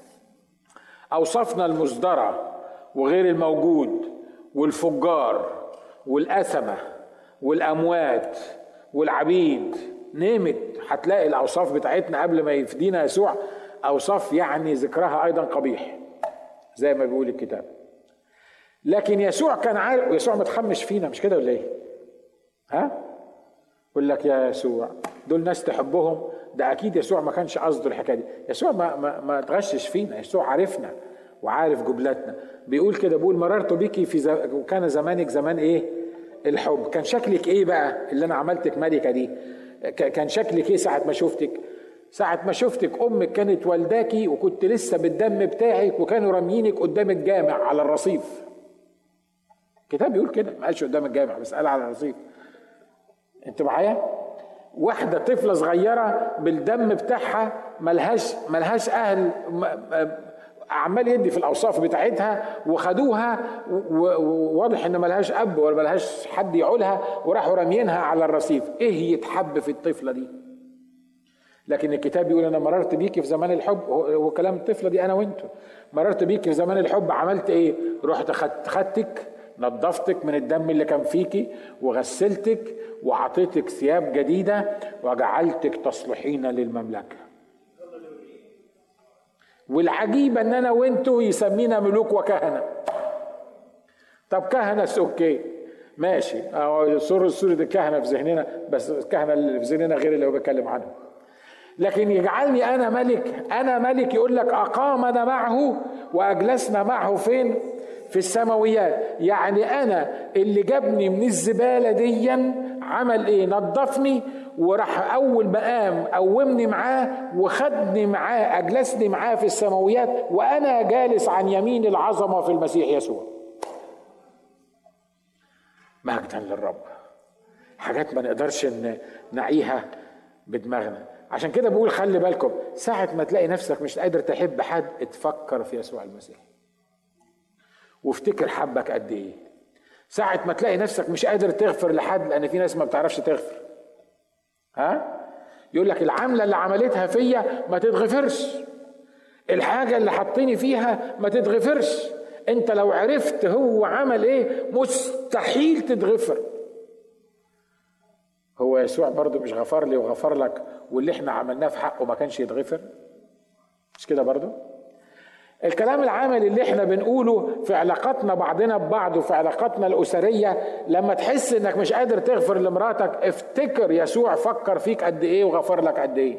أوصفنا المصدرة وغير الموجود والفجار والأثمة والأموات والعبيد نمت هتلاقي الأوصاف بتاعتنا قبل ما يفدينا يسوع أوصاف يعني ذكرها أيضا قبيح زي ما بيقول الكتاب لكن يسوع كان عارف يسوع متخمش فينا مش كده ولا ايه؟ ها؟ يقول لك يا يسوع دول ناس تحبهم ده اكيد يسوع ما كانش قصده الحكايه دي يسوع ما ما, ما تغشش فينا يسوع عارفنا وعارف جبلتنا بيقول كده بيقول مررت بيكي في زم... وكان زمانك زمان ايه الحب كان شكلك ايه بقى اللي انا عملتك ملكه دي كان شكلك ايه ساعه ما شفتك ساعة ما شفتك أمك كانت والداكي وكنت لسه بالدم بتاعك وكانوا راميينك قدام الجامع على الرصيف. الكتاب بيقول كده ما قالش قدام الجامع بس قال على الرصيف. انت معايا واحده طفله صغيره بالدم بتاعها ملهاش ملهاش اهل عمال يدي في الاوصاف بتاعتها وخدوها وواضح ان ملهاش اب ولا ملهاش حد يعولها وراحوا راميينها على الرصيف ايه يتحب في الطفله دي لكن الكتاب بيقول انا مررت بيكي في زمان الحب وكلام الطفله دي انا وانتوا مررت بيكي في زمان الحب عملت ايه رحت خدتك نظفتك من الدم اللي كان فيكي وغسلتك وعطيتك ثياب جديدة وجعلتك تصلحين للمملكة والعجيب ان انا وانتوا يسمينا ملوك وكهنة طب كهنة اوكي ماشي صورة صورة الكهنة في ذهننا بس الكهنة اللي في ذهننا غير اللي هو بيتكلم عنه لكن يجعلني انا ملك انا ملك يقول لك اقامنا معه واجلسنا معه فين في السماويات يعني انا اللي جابني من الزباله ديا عمل ايه نظفني وراح اول ما قام قومني معاه وخدني معاه اجلسني معاه في السماويات وانا جالس عن يمين العظمه في المسيح يسوع مجدا للرب حاجات ما نقدرش نعيها بدماغنا عشان كده بقول خلي بالكم ساعة ما تلاقي نفسك مش قادر تحب حد اتفكر في يسوع المسيح وافتكر حبك قد ايه ساعة ما تلاقي نفسك مش قادر تغفر لحد لأن في ناس ما بتعرفش تغفر ها يقول لك العملة اللي عملتها فيا ما تتغفرش الحاجة اللي حطيني فيها ما تتغفرش انت لو عرفت هو عمل ايه مستحيل تتغفر هو يسوع برضه مش غفر لي وغفر لك واللي احنا عملناه في حقه ما كانش يتغفر مش كده برضه الكلام العملي اللي احنا بنقوله في علاقاتنا بعضنا ببعض وفي علاقاتنا الأسرية لما تحس انك مش قادر تغفر لمراتك افتكر يسوع فكر فيك قد ايه وغفر لك قد ايه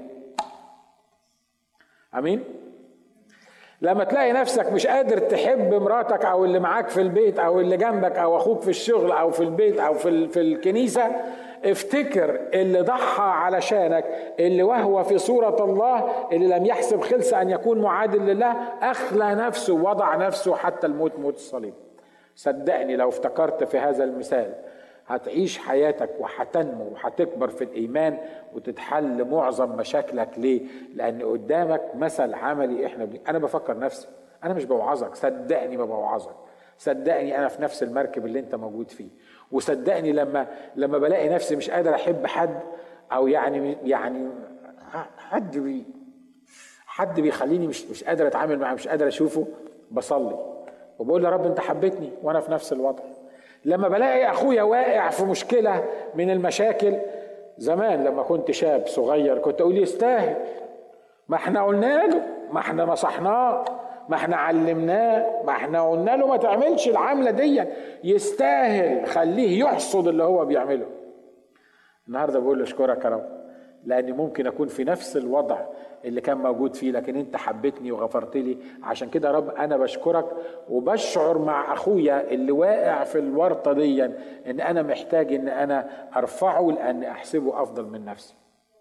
امين لما تلاقي نفسك مش قادر تحب مراتك او اللي معاك في البيت او اللي جنبك او اخوك في الشغل او في البيت او في في الكنيسه افتكر اللي ضحى علشانك اللي وهو في صورة الله اللي لم يحسب خلص أن يكون معادل لله أخلى نفسه وضع نفسه حتى الموت موت الصليب صدقني لو افتكرت في هذا المثال هتعيش حياتك وهتنمو وهتكبر في الايمان وتتحل معظم مشاكلك ليه؟ لان قدامك مثل عملي احنا بي. انا بفكر نفسي انا مش بوعظك صدقني ما بوعظك صدقني انا في نفس المركب اللي انت موجود فيه وصدقني لما لما بلاقي نفسي مش قادر احب حد او يعني يعني حد بي حد بيخليني مش مش قادر اتعامل معاه مش قادر اشوفه بصلي وبقول يا رب انت حبيتني وانا في نفس الوضع لما بلاقي اخويا واقع في مشكله من المشاكل زمان لما كنت شاب صغير كنت اقول يستاهل ما احنا قلنا له ما احنا نصحناه ما احنا علمناه ما احنا قلنا له ما تعملش العمله دي يستاهل خليه يحصد اللي هو بيعمله النهارده بقول له اشكرك يا رب لاني ممكن اكون في نفس الوضع اللي كان موجود فيه لكن انت حبيتني وغفرت لي عشان كده يا رب انا بشكرك وبشعر مع اخويا اللي واقع في الورطه دي ان انا محتاج ان انا ارفعه لان احسبه افضل من نفسي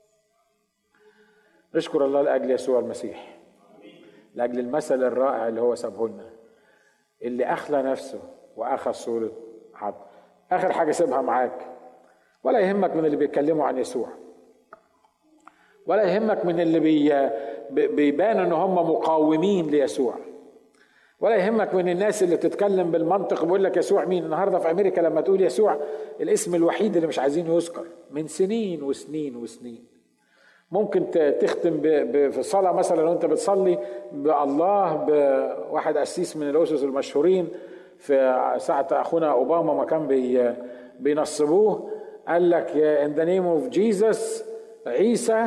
نشكر الله لاجل يسوع المسيح لاجل المثل الرائع اللي هو سابه لنا اللي اخلى نفسه واخذ صوره عبد اخر حاجه سيبها معاك ولا يهمك من اللي بيتكلموا عن يسوع ولا يهمك من اللي بي بيبان ان هم مقاومين ليسوع ولا يهمك من الناس اللي تتكلم بالمنطق بيقول لك يسوع مين النهارده في امريكا لما تقول يسوع الاسم الوحيد اللي مش عايزين يذكر من سنين وسنين وسنين ممكن تختم في الصلاه مثلا لو انت بتصلي بالله بواحد قسيس من الاسس المشهورين في ساعه اخونا اوباما ما كان بي بينصبوه قال لك in the name of Jesus عيسى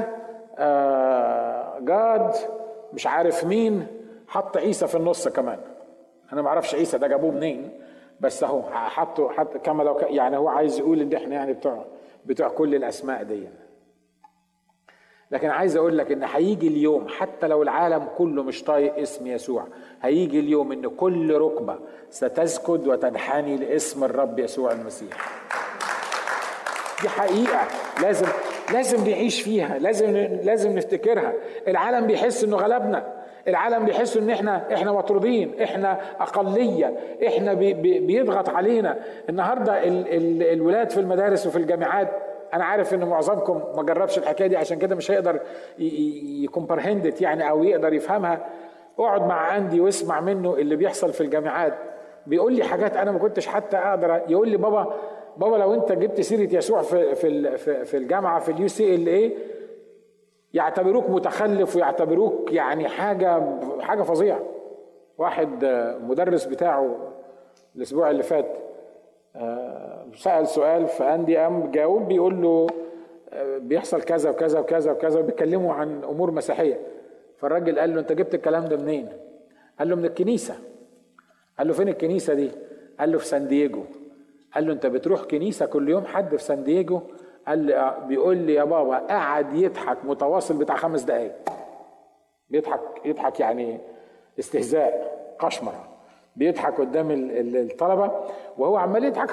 جاد مش عارف مين حط عيسى في النص كمان انا ما اعرفش عيسى ده جابوه منين بس اهو حطوا حط كما لو يعني هو عايز يقول ان احنا يعني بتوع بتوع كل الاسماء دي لكن عايز اقول لك ان هيجي اليوم حتى لو العالم كله مش طايق اسم يسوع هيجي اليوم ان كل ركبه ستسجد وتنحني لاسم الرب يسوع المسيح دي حقيقه لازم لازم نعيش فيها لازم لازم نفتكرها العالم بيحس انه غلبنا العالم بيحس ان احنا احنا مطرودين احنا اقليه احنا بي بي بيضغط علينا النهارده ال ال الولاد في المدارس وفي الجامعات انا عارف ان معظمكم ما جربش الحكايه دي عشان كده مش هيقدر يكمبرهندت يعني او يقدر يفهمها اقعد مع اندي واسمع منه اللي بيحصل في الجامعات بيقول لي حاجات انا ما كنتش حتى اقدر يقول لي بابا بابا لو انت جبت سيره يسوع في في في الجامعه في اليو سي ال اي يعتبروك متخلف ويعتبروك يعني حاجه حاجه فظيعه واحد مدرس بتاعه الاسبوع اللي فات سال سؤال فاندي قام جاوب بيقول له بيحصل كذا وكذا وكذا وكذا وبيتكلموا عن امور مسيحيه فالراجل قال له انت جبت الكلام ده منين؟ قال له من الكنيسه قال له فين الكنيسه دي؟ قال له في سان دييجو قال له انت بتروح كنيسه كل يوم حد في سان دييجو قال لي اه بيقول لي يا بابا قعد يضحك متواصل بتاع خمس دقايق بيضحك يضحك يعني استهزاء قشمره بيضحك قدام الطلبه وهو عمال يضحك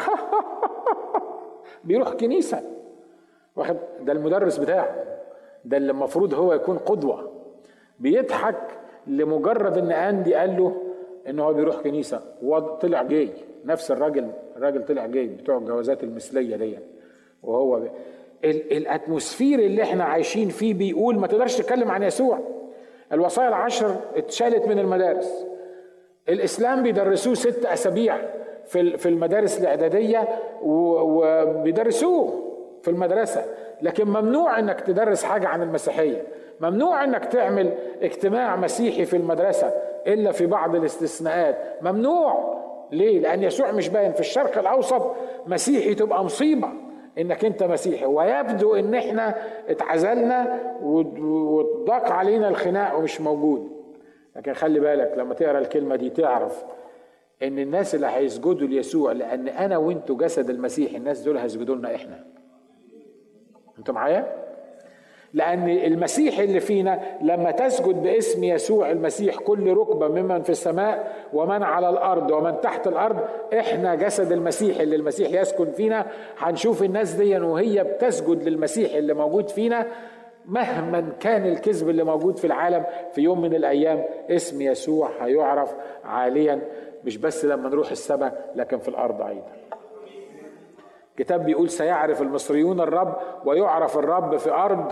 بيروح كنيسه واخد ده المدرس بتاعه ده اللي المفروض هو يكون قدوه بيضحك لمجرد ان اندي قال له ان هو بيروح كنيسه وطلع جاي نفس الراجل الراجل طلع جاي بتوع الجوازات المثليه دي وهو ب... الاتموسفير اللي احنا عايشين فيه بيقول ما تقدرش تتكلم عن يسوع الوصايا العشر اتشالت من المدارس الاسلام بيدرسوه ست اسابيع في في المدارس الاعداديه وبيدرسوه في المدرسه لكن ممنوع انك تدرس حاجه عن المسيحيه ممنوع انك تعمل اجتماع مسيحي في المدرسه الا في بعض الاستثناءات ممنوع ليه لان يسوع مش باين في الشرق الاوسط مسيحي تبقى مصيبه انك انت مسيحي ويبدو ان احنا اتعزلنا وضاق علينا الخناق ومش موجود لكن خلي بالك لما تقرا الكلمه دي تعرف ان الناس اللي هيسجدوا ليسوع لان انا وانتوا جسد المسيح الناس دول هيسجدوا لنا احنا انتوا معايا لأن المسيح اللي فينا لما تسجد باسم يسوع المسيح كل ركبة ممن في السماء ومن على الأرض ومن تحت الأرض إحنا جسد المسيح اللي المسيح يسكن فينا هنشوف الناس دي وهي بتسجد للمسيح اللي موجود فينا مهما كان الكذب اللي موجود في العالم في يوم من الأيام اسم يسوع هيعرف عاليا مش بس لما نروح السماء لكن في الأرض أيضا كتاب بيقول سيعرف المصريون الرب ويعرف الرب في أرض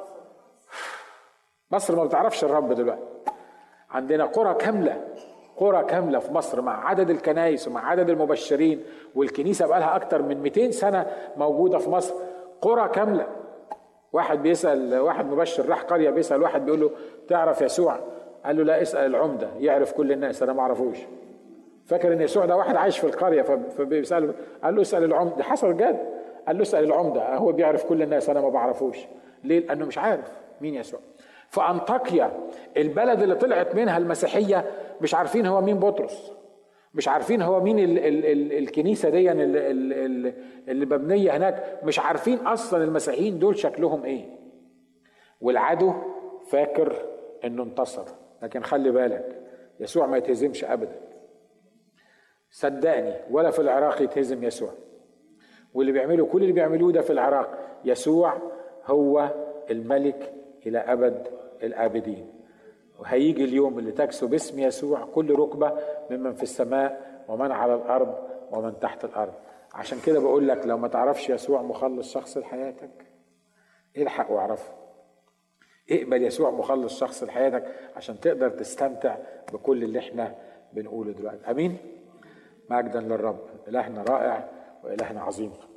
مصر ما بتعرفش الرب دلوقتي عندنا قرى كاملة قرى كاملة في مصر مع عدد الكنايس ومع عدد المبشرين والكنيسة بقى لها أكتر من 200 سنة موجودة في مصر قرى كاملة واحد بيسأل واحد مبشر راح قرية بيسأل واحد بيقول له تعرف يسوع قال له لا اسأل العمدة يعرف كل الناس أنا ما أعرفوش فاكر ان يسوع ده واحد عايش في القرية فبيسأله قال له اسأل العمدة ده حصل جد قال له اسأل العمدة هو بيعرف كل الناس أنا ما بعرفوش ليه؟ لأنه مش عارف مين يسوع في انطاكيا البلد اللي طلعت منها المسيحيه مش عارفين هو مين بطرس مش عارفين هو مين ال ال ال الكنيسه دي اللي, اللي, اللي مبنيه هناك مش عارفين اصلا المسيحيين دول شكلهم ايه والعدو فاكر انه انتصر لكن خلي بالك يسوع ما يتهزمش ابدا صدقني ولا في العراق يتهزم يسوع واللي بيعملوا كل اللي بيعملوه ده في العراق يسوع هو الملك الى ابد الآبدين وهيجي اليوم اللي تكسو باسم يسوع كل ركبة ممن في السماء ومن على الأرض ومن تحت الأرض عشان كده بقول لك لو ما تعرفش يسوع مخلص شخص لحياتك الحق واعرفه اقبل يسوع مخلص شخص لحياتك عشان تقدر تستمتع بكل اللي احنا بنقوله دلوقتي امين مجدا للرب الهنا رائع والهنا عظيم